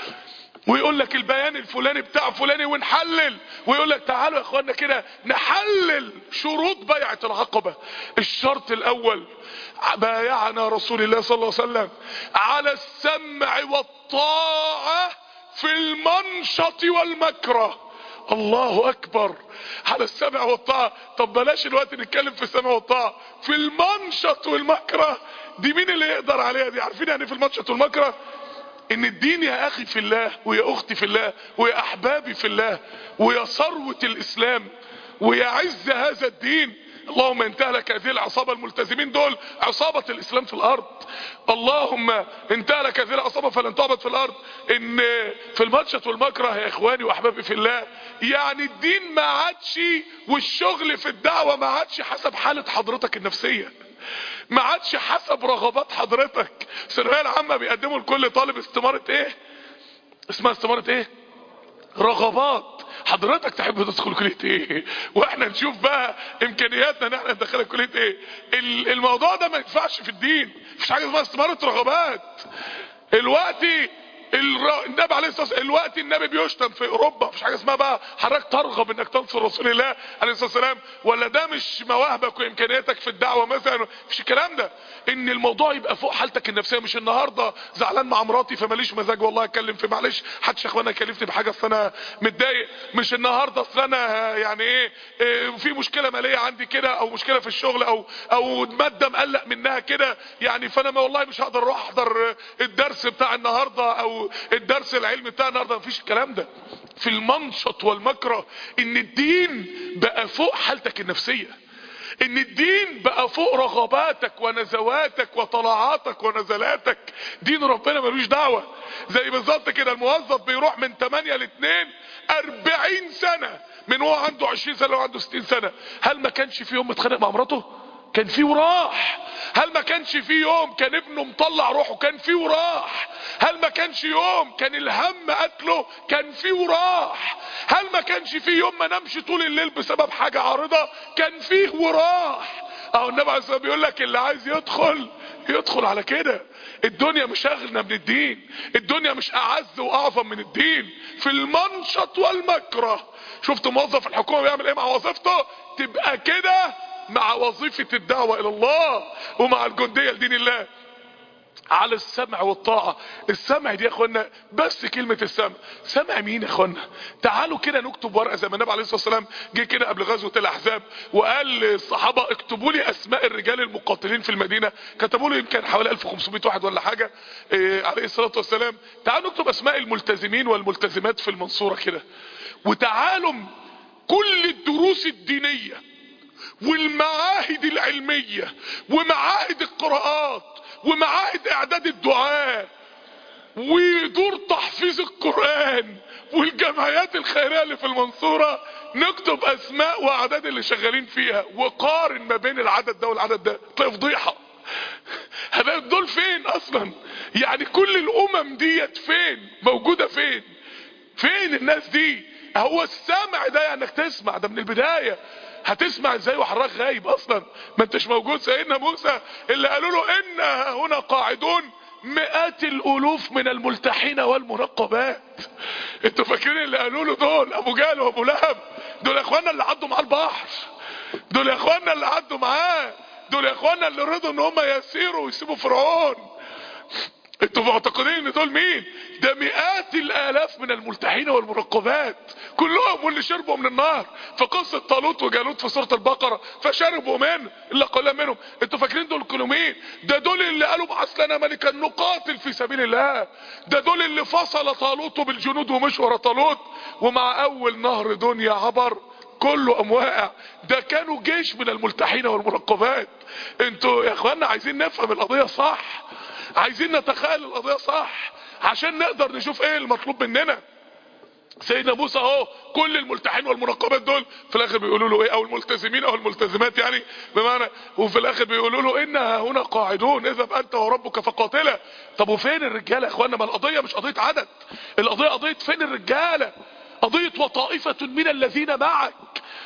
ويقول لك البيان الفلاني بتاع فلاني ونحلل ويقول لك تعالوا يا اخوانا كده نحلل شروط بيعة العقبة الشرط الاول بايعنا رسول الله صلى الله عليه وسلم على السمع والطاعة في المنشط والمكره الله اكبر على السمع والطاعة طب بلاش الوقت نتكلم في السمع والطاعة في المنشط والمكره دي مين اللي يقدر عليها دي عارفين يعني في المنشط والمكره ان الدين يا اخي في الله ويا اختي في الله ويا احبابي في الله ويا ثروة الاسلام ويا عز هذا الدين اللهم انتهلك هذه العصابة الملتزمين دول عصابة الاسلام في الارض اللهم انتهلك هذه العصابة فلن تعبد في الارض ان في المنشط والمكره يا اخواني واحبابي في الله يعني الدين ما عادش والشغل في الدعوة ما عادش حسب حالة حضرتك النفسية ما عادش حسب رغبات حضرتك الثانويه العامه بيقدموا لكل طالب استماره ايه اسمها استماره ايه رغبات حضرتك تحب تدخل كليه ايه واحنا نشوف بقى امكانياتنا ان احنا ندخلك كليه ايه ال- الموضوع ده ما ينفعش في الدين مفيش حاجه اسمها استماره رغبات الوقت الر- النبي عليه الصلاه والسلام الوقت النبي بيشتم في اوروبا مفيش حاجه اسمها بقى حضرتك ترغب انك تنصر رسول الله عليه الصلاه والسلام ولا ده مش مواهبك وامكانياتك في الدعوه مثلا مفيش الكلام ده ان الموضوع يبقى فوق حالتك النفسيه مش النهارده زعلان مع مراتي فماليش مزاج والله اتكلم في معلش حدش يا اخوانا كلفني بحاجه اصل انا متضايق مش النهارده اصل انا يعني ايه, إيه في مشكله ماليه عندي كده او مشكله في الشغل او او ماده مقلق منها كده يعني فانا ما والله مش هقدر اروح احضر الدرس بتاع النهارده او الدرس العلمي بتاع النهارده مفيش الكلام ده في المنشط والمكره ان الدين بقى فوق حالتك النفسيه ان الدين بقى فوق رغباتك ونزواتك وطلعاتك ونزلاتك دين ربنا ملوش دعوة زي بالظبط كده الموظف بيروح من 8 ل 2 40 سنة من هو عنده 20 سنة وعنده 60 سنة هل ما كانش في يوم متخانق مع مراته كان فيه وراح هل ما كانش فيه يوم كان ابنه مطلع روحه كان فيه وراح هل ما كانش يوم كان الهم قتله كان فيه وراح هل ما كانش فيه يوم ما نمشي طول الليل بسبب حاجة عارضة كان فيه وراح اهو النبي عليه الصلاه بيقول لك اللي عايز يدخل يدخل على كده الدنيا مش اغنى من الدين الدنيا مش اعز واعظم من الدين في المنشط والمكره شفت موظف الحكومه بيعمل ايه مع وظيفته تبقى كده مع وظيفة الدعوة الى الله ومع الجندية لدين الله على السمع والطاعة السمع دي يا اخوانا بس كلمة السمع سمع مين يا اخوانا تعالوا كده نكتب ورقة زي ما النبي عليه الصلاة والسلام جه كده قبل غزوة الاحزاب وقال للصحابة اكتبوا لي اسماء الرجال المقاتلين في المدينة كتبوا له يمكن حوالي 1500 واحد ولا حاجة إيه عليه الصلاة والسلام تعالوا نكتب اسماء الملتزمين والملتزمات في المنصورة كده وتعالوا كل الدروس الدينيه والمعاهد العلمية ومعاهد القراءات ومعاهد اعداد الدعاء ودور تحفيظ القرآن والجمعيات الخيرية اللي في المنصورة نكتب اسماء واعداد اللي شغالين فيها وقارن ما بين العدد ده والعدد ده تلاقي فضيحة هبقى دول فين اصلا يعني كل الامم ديت فين موجودة فين فين الناس دي هو السمع ده يعني انك تسمع ده من البداية هتسمع ازاي وحضرتك غايب اصلا ما انتش موجود سيدنا موسى اللي قالوا له ان هنا قاعدون مئات الالوف من الملتحين والمنقبات انتوا فاكرين اللي قالوا له دول ابو جهل وابو لهب دول يا اخوانا اللي عدوا معاه البحر دول يا اخوانا اللي عدوا معاه دول يا اخوانا اللي رضوا ان هم يسيروا ويسيبوا فرعون انتوا معتقدين ان دول مين ده مئات الالاف من الملتحين والمرقبات كلهم واللي شربوا من النار في قصة طالوت وجالوت في سورة البقرة فشربوا منه الا قليل منهم انتوا فاكرين دول كانوا مين ده دول اللي قالوا بعث لنا ملكا نقاتل في سبيل الله ده دول اللي فصل طالوت بالجنود ومش ورا طالوت ومع اول نهر دنيا عبر كله قام واقع ده كانوا جيش من الملتحين والمرقبات انتوا يا اخوانا عايزين نفهم القضية صح عايزين نتخيل القضية صح عشان نقدر نشوف ايه المطلوب مننا سيدنا موسى اهو كل الملتحين والمنقبات دول في الاخر بيقولوا له ايه او الملتزمين او الملتزمات يعني بمعنى وفي الاخر بيقولوا له انها هنا قاعدون اذهب انت وربك فقاتلا طب وفين الرجاله يا اخوانا ما القضيه مش قضيه عدد القضيه قضيه فين الرجاله قضيه وطائفه من الذين معك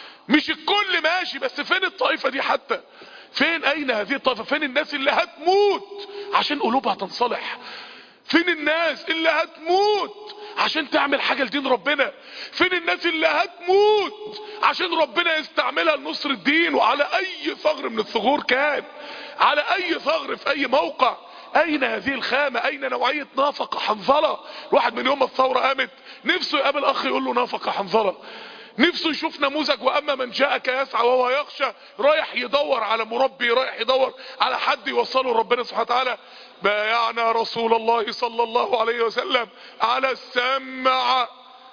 مش الكل ماشي بس فين الطائفه دي حتى فين اين هذه الطائفه فين الناس اللي هتموت عشان قلوبها تنصلح فين الناس اللي هتموت عشان تعمل حاجة لدين ربنا فين الناس اللي هتموت عشان ربنا يستعملها لنصر الدين وعلى اي ثغر من الثغور كان على اي ثغر في اي موقع اين هذه الخامة اين نوعية نافقة حنظلة الواحد من يوم الثورة قامت نفسه يقابل اخ يقول له نافقة حنظلة نفسه يشوف نموذج واما من جاءك يسعى وهو يخشى رايح يدور على مربي رايح يدور على حد يوصله ربنا سبحانه وتعالى بايعنا رسول الله صلى الله عليه وسلم على السمع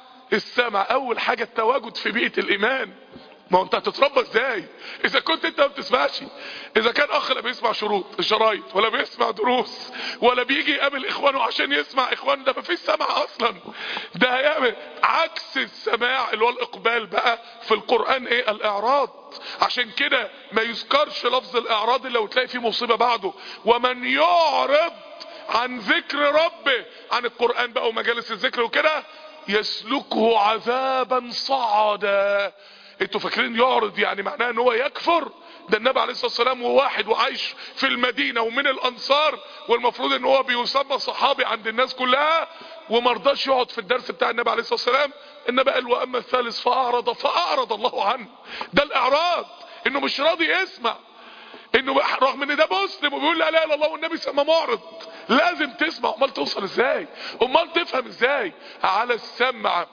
السمع اول حاجة التواجد في بيئة الايمان ما هو انت هتتربى ازاي اذا كنت انت ما بتسمعش اذا كان اخ لا بيسمع شروط الشرايط ولا بيسمع دروس ولا بيجي يقابل اخوانه عشان يسمع اخوانه ده ما فيش سمع اصلا ده هيعمل عكس السماع اللي هو الاقبال بقى في القرآن ايه الاعراض عشان كده ما يذكرش لفظ الاعراض الا وتلاقي فيه مصيبة بعده ومن يعرض عن ذكر ربه عن القرآن بقى ومجالس الذكر وكده يسلكه عذابا صعدا انتوا فاكرين يعرض يعني معناه ان هو يكفر ده النبي عليه الصلاه والسلام وواحد وعايش في المدينه ومن الانصار والمفروض ان هو بيسمى صحابي عند الناس كلها وما رضاش يقعد في الدرس بتاع النبي عليه الصلاه والسلام النبي قال واما الثالث فاعرض فاعرض الله عنه ده الاعراض انه مش راضي يسمع انه رغم ان ده مسلم وبيقول لا اله الا الله والنبي سمى معرض لازم تسمع امال توصل ازاي امال تفهم ازاي على السمع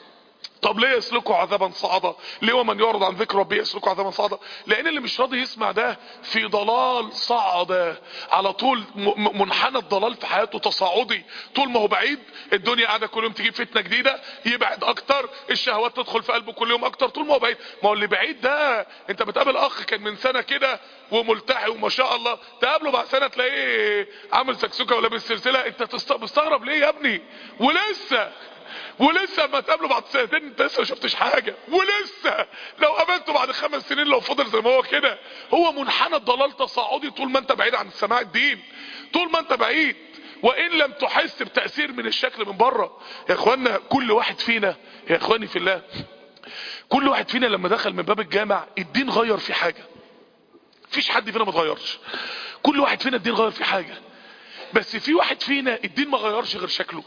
طب ليه يسلكوا عذابا صعدا ليه ومن يعرض عن ذكر ربه يسلكوا عذابا صعدا لان اللي مش راضي يسمع ده في ضلال صعدا على طول م- منحنى الضلال في حياته تصاعدي طول ما هو بعيد الدنيا قاعده كل يوم تجيب فتنه جديده يبعد اكتر الشهوات تدخل في قلبه كل يوم اكتر طول ما هو بعيد ما هو اللي بعيد ده انت بتقابل اخ كان من سنه كده وملتحي وما شاء الله تقابله بعد سنه تلاقيه عامل سكسوكه ولابس سلسله انت تست- مستغرب ليه يا ابني ولسه ولسه اما تقابله بعد سنتين انت لسه ما شفتش حاجه ولسه لو قابلته بعد خمس سنين لو فضل زي ما هو كده هو منحنى الضلال تصاعدي طول ما انت بعيد عن السماع الدين طول ما انت بعيد وان لم تحس بتاثير من الشكل من بره يا اخوانا كل واحد فينا يا اخواني في الله كل واحد فينا لما دخل من باب الجامع الدين غير فيه حاجه مفيش حد فينا ما اتغيرش كل واحد فينا الدين غير فيه حاجه بس في واحد فينا الدين ما غيرش غير شكله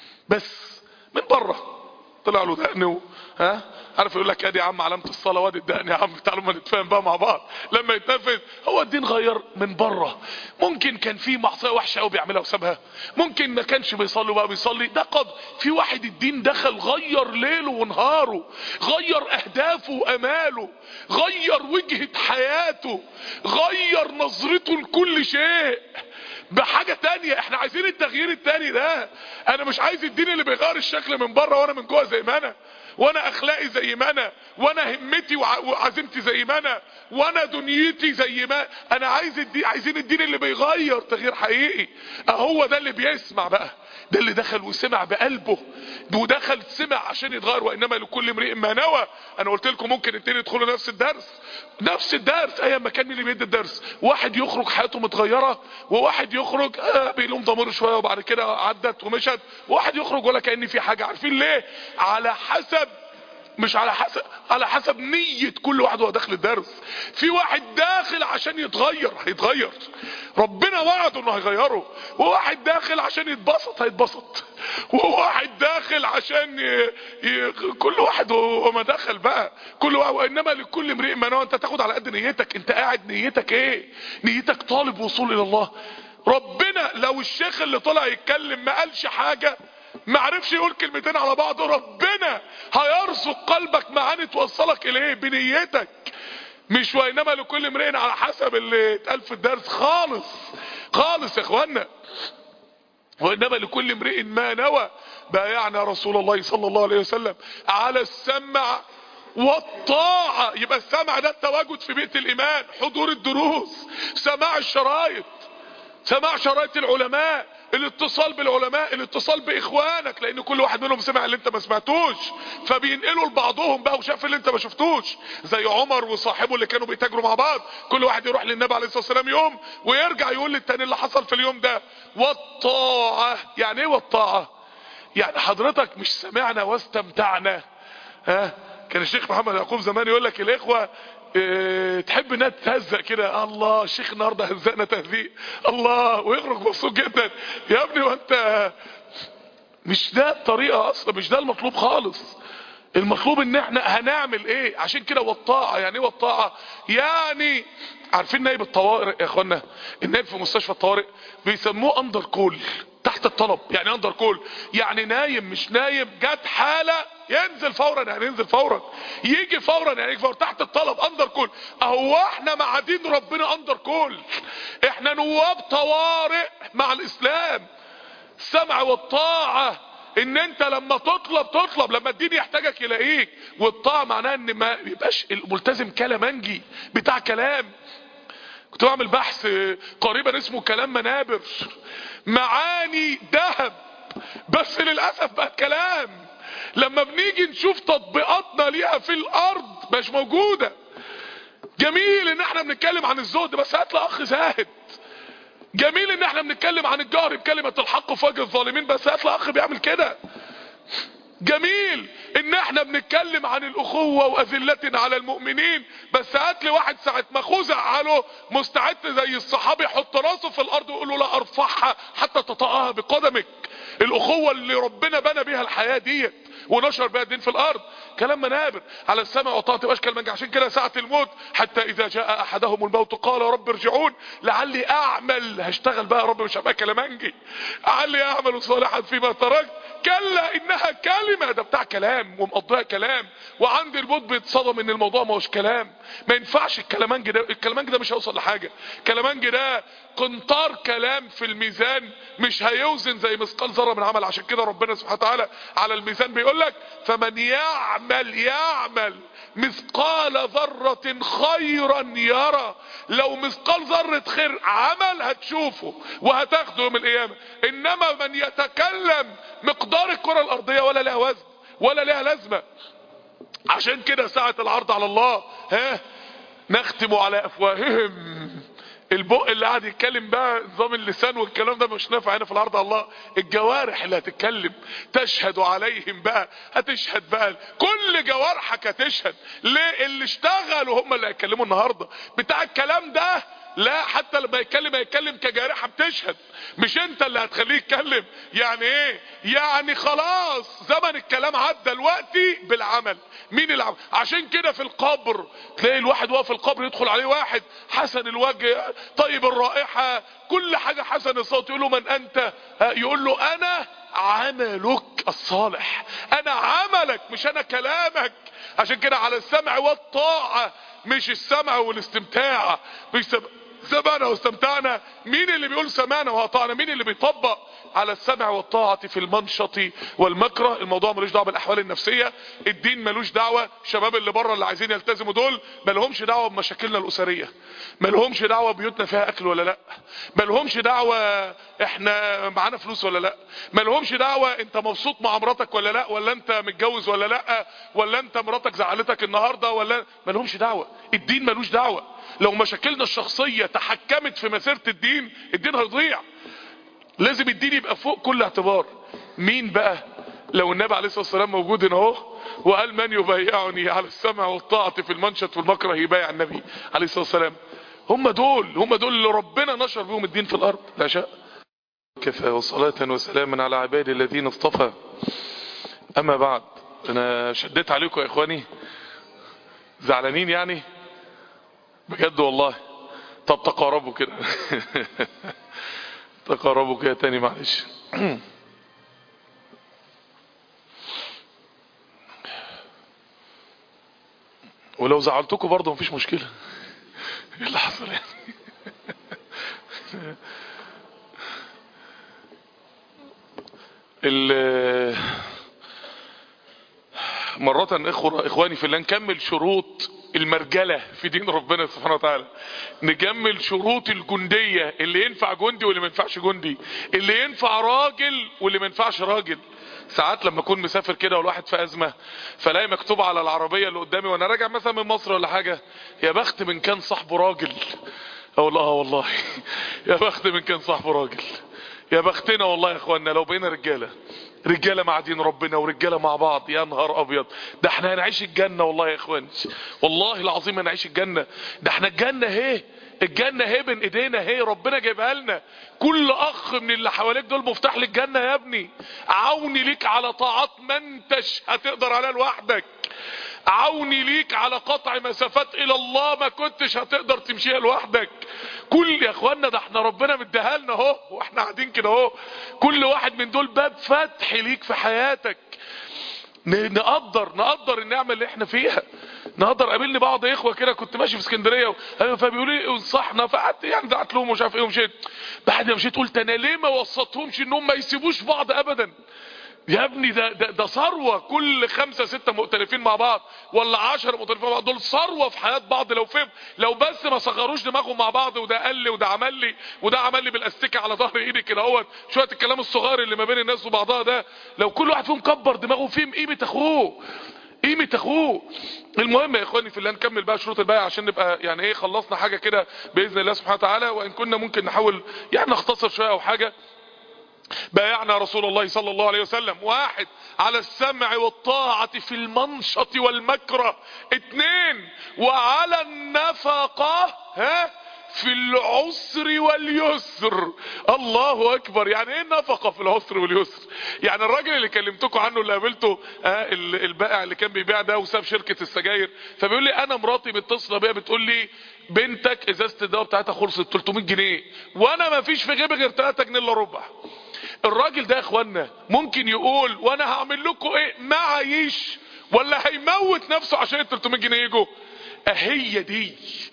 بس من بره طلع له دقن و... ها عارف يقول لك ادي يا عم علامه الصلاه وادي الدقن يا عم تعالوا ما نتفاهم بقى مع بعض لما يتنفذ هو الدين غير من بره ممكن كان في معصيه وحشه قوي بيعملها وسابها ممكن ما كانش بيصلي وبقى بيصلي ده قد في واحد الدين دخل غير ليله ونهاره غير اهدافه واماله غير وجهه حياته غير نظرته لكل شيء بحاجة تانية احنا عايزين التغيير التاني ده انا مش عايز الدين اللي بيغير الشكل من بره وانا من جوه زي ما انا وانا اخلاقي زي ما انا وانا همتي وع- وعزيمتي زي ما انا وانا دنيتي زي ما انا عايز الدين عايزين الدين اللي بيغير تغيير حقيقي اهو ده اللي بيسمع بقى ده اللي دخل وسمع بقلبه ودخل سمع عشان يتغير وانما لكل امرئ ما نوى انا قلت لكم ممكن اتنين يدخلوا نفس الدرس نفس الدرس ايا ما كان مين اللي بيدي الدرس واحد يخرج حياته متغيره وواحد يخرج آه بيلوم ضميره شويه وبعد كده عدت ومشت وواحد يخرج ولا كان في حاجه عارفين ليه على حسب مش على حسب على حسب نية كل واحد وهو داخل الدرس في واحد داخل عشان يتغير هيتغير ربنا وعده انه هيغيره وواحد داخل عشان يتبسط هيتبسط وواحد داخل عشان ي... ي... كل واحد وما دخل بقى كل واحد وانما لكل امرئ ما نوى انت تاخد على قد نيتك انت قاعد نيتك ايه نيتك طالب وصول الى الله ربنا لو الشيخ اللي طلع يتكلم ما قالش حاجه ما عرفش يقول كلمتين على بعض ربنا هيرزق قلبك معاني توصلك اليه بنيتك مش وانما لكل امرئ على حسب اللي اتقال في الدرس خالص خالص يا اخوانا وانما لكل امرئ ما نوى بايعنا رسول الله صلى الله عليه وسلم على السمع والطاعة يبقى السمع ده التواجد في بيت الايمان حضور الدروس سماع الشرايط سماع شرايط العلماء الاتصال بالعلماء الاتصال باخوانك لان كل واحد منهم سمع اللي انت ما سمعتوش فبينقلوا لبعضهم بقى وشاف اللي انت ما شفتوش زي عمر وصاحبه اللي كانوا بيتاجروا مع بعض كل واحد يروح للنبي عليه الصلاه والسلام يوم ويرجع يقول للتاني اللي حصل في اليوم ده والطاعه يعني ايه والطاعه يعني حضرتك مش سمعنا واستمتعنا ها كان الشيخ محمد يعقوب زمان يقول لك الاخوه اه تحب انها تهزق كده الله الشيخ النهارده هزقنا تهزيق الله ويخرج مبسوط جدا يا ابني وانت مش ده الطريقه اصلا مش ده المطلوب خالص المطلوب ان احنا هنعمل ايه عشان كده والطاعه يعني ايه والطاعه يعني عارفين نايب الطوارئ يا اخوانا النايب في مستشفى الطوارئ بيسموه اندر كول تحت الطلب يعني اندر كول يعني نايم مش نايم جت حاله ينزل فورا يعني ينزل فورا يجي فورا يعني يجي فورا تحت الطلب اندر كول اهو احنا مع دين ربنا اندر كول احنا نواب طوارئ مع الاسلام السمع والطاعه ان انت لما تطلب تطلب لما الدين يحتاجك يلاقيك والطاعه معناها ان ما يبقاش الملتزم كلامنجي بتاع كلام كنت بعمل بحث قريبا اسمه كلام منابر معاني ذهب بس للاسف بقى كلام لما بنيجي نشوف تطبيقاتنا ليها في الارض مش موجوده جميل ان احنا بنتكلم عن الزهد بس هات لي اخ زاهد جميل ان احنا بنتكلم عن الجهر بكلمة الحق وفجر الظالمين بس هات لي اخ بيعمل كده جميل ان احنا بنتكلم عن الاخوة واذلة على المؤمنين بس هات لي واحد ساعة ما خزع عليه مستعد زي الصحابي يحط راسه في الارض ويقول له لا ارفعها حتى تطأها بقدمك الاخوة اللي ربنا بنى بيها الحياة ديت ونشر بها الدين في الارض كلام منابر على السمع والطاعه تبقاش كلام عشان كده ساعه الموت حتى اذا جاء احدهم الموت قال يا رب ارجعون لعلي اعمل هشتغل بقى يا رب مش هبقى كلامنجي لعلي اعمل صالحا فيما تركت كلا انها كلمه ده بتاع كلام ومقضيها كلام وعند الموت بيتصدم ان الموضوع ما هوش كلام ما ينفعش الكلامنج ده الكلامنج ده مش هيوصل لحاجه الكلامنج ده قنطار كلام في الميزان مش هيوزن زي مثقال ذره من عمل عشان كده ربنا سبحانه وتعالى على الميزان بيقول لك فمن يعمل يعمل مثقال ذرة خيرا يرى لو مثقال ذرة خير عمل هتشوفه وهتاخده يوم القيامة انما من يتكلم مقدار الكرة الارضية ولا لها وزن ولا لها لازمة عشان كده ساعة العرض على الله ها نختم على افواههم البق اللي قاعد يتكلم بقى نظام اللسان والكلام ده مش نافع هنا في العرض على الله الجوارح اللي هتتكلم تشهد عليهم بقى هتشهد بقى كل جوارحك هتشهد ليه اللي اشتغلوا هم اللي هيتكلموا النهارده بتاع الكلام ده لا حتى لما يتكلم هيتكلم كجارحة بتشهد مش انت اللي هتخليه يتكلم يعني ايه يعني خلاص زمن الكلام عدى دلوقتي بالعمل مين العمل عشان كده في القبر تلاقي الواحد واقف في القبر يدخل عليه واحد حسن الوجه طيب الرائحة كل حاجة حسن الصوت يقول له من انت يقول له انا عملك الصالح انا عملك مش انا كلامك عشان كده على السمع والطاعة مش السمع والاستمتاع مش سمع سمعنا واستمتعنا مين اللي بيقول سمعنا وأطعنا مين اللي بيطبق على السمع والطاعة في المنشط والمكره الموضوع ملوش دعوة بالاحوال النفسية الدين ملوش دعوة الشباب اللي بره اللي عايزين يلتزموا دول ملهمش دعوة بمشاكلنا الاسرية ملهمش دعوة بيوتنا فيها اكل ولا لا ملهمش دعوة احنا معانا فلوس ولا لا ملهمش دعوة انت مبسوط مع مراتك ولا لا ولا انت متجوز ولا لا ولا انت مراتك زعلتك النهاردة ولا ملهمش دعوة الدين ملوش دعوة لو مشاكلنا الشخصية تحكمت في مسيرة الدين الدين هيضيع لازم الدين يبقى فوق كل اعتبار مين بقى لو النبي عليه الصلاة والسلام موجود هنا اهو وقال من يبايعني على السمع والطاعة في المنشط والمكره يبايع النبي عليه الصلاة والسلام هم دول هم دول اللي ربنا نشر بهم الدين في الارض لا شاء كفى وصلاة وسلاما على عبادي الذين اصطفى اما بعد انا شديت عليكم يا اخواني زعلانين يعني بجد والله طب تقاربوا كده تقاربوا كده تاني معلش ولو زعلتكم برضه مفيش مشكلة ايه اللي حصل يعني ال مرة اخوة اخواني في الله نكمل شروط المرجلة في دين ربنا سبحانه وتعالى نجمل شروط الجندية اللي ينفع جندي واللي ما ينفعش جندي اللي ينفع راجل واللي ما ينفعش راجل ساعات لما اكون مسافر كده والواحد في ازمة فلاقي مكتوب على العربية اللي قدامي وانا راجع مثلا من مصر ولا حاجة يا بخت من كان صاحبه راجل اقول اه والله يا بخت من كان صاحبه راجل يا بختنا والله يا اخوانا لو بقينا رجاله رجاله مع دين ربنا ورجاله مع بعض يا نهار ابيض ده احنا هنعيش الجنه والله يا اخواني والله العظيم هنعيش الجنه ده احنا الجنه اهي الجنه اهي بين ايدينا اهي ربنا جايبها لنا كل اخ من اللي حواليك دول مفتاح للجنه يا ابني عوني ليك على طاعات ما انتش هتقدر عليها لوحدك عوني ليك على قطع مسافات الى الله ما كنتش هتقدر تمشيها لوحدك كل يا اخوانا ده احنا ربنا مديها لنا اهو واحنا قاعدين كده اهو كل واحد من دول باب فتح ليك في حياتك نقدر نقدر النعمه اللي احنا فيها نقدر قابلني بعض اخوه كده كنت ماشي في اسكندريه فبيقولوا لي انصحنا فقعدت يعني دعت لهم ومش عارف ايه ومشيت بعد ما مشيت قلت انا ليه ما وسطهمش انهم ما يسيبوش بعض ابدا يا ابني ده ده, ده ثروه كل خمسة ستة مؤتلفين مع بعض ولا عشرة مؤتلفين مع بعض دول ثروه في حياه بعض لو فهم لو بس ما صغروش دماغهم مع بعض وده قال لي وده عمل لي وده عمل لي بالاستيكه على ظهر ايدي كده اهوت شويه الكلام الصغير اللي ما بين الناس وبعضها ده لو كل واحد فيهم كبر دماغه فهم قيمه اخوه قيمة اخوه المهم يا اخواني في الله نكمل بقى شروط البيع عشان نبقى يعني ايه خلصنا حاجة كده باذن الله سبحانه وتعالى وان كنا ممكن نحاول يعني نختصر شوية او حاجة بايعنا رسول الله صلى الله عليه وسلم واحد على السمع والطاعة في المنشط والمكره اتنين وعلى النفقة ها في العسر واليسر الله اكبر يعني ايه النفقة في العسر واليسر يعني الراجل اللي كلمتكم عنه اللي قابلته آه البائع اللي كان بيبيع ده وساب شركة السجاير فبيقول لي انا مراتي متصله بيا بتقول لي بنتك ازازه الدواء بتاعتها خلصت 300 جنيه وانا ما فيش في جيبي غير 3 جنيه الا ربع الراجل ده يا اخوانا ممكن يقول وانا هعمل لكم ايه معيش ولا هيموت نفسه عشان ال 300 جنيه يجوا اهي دي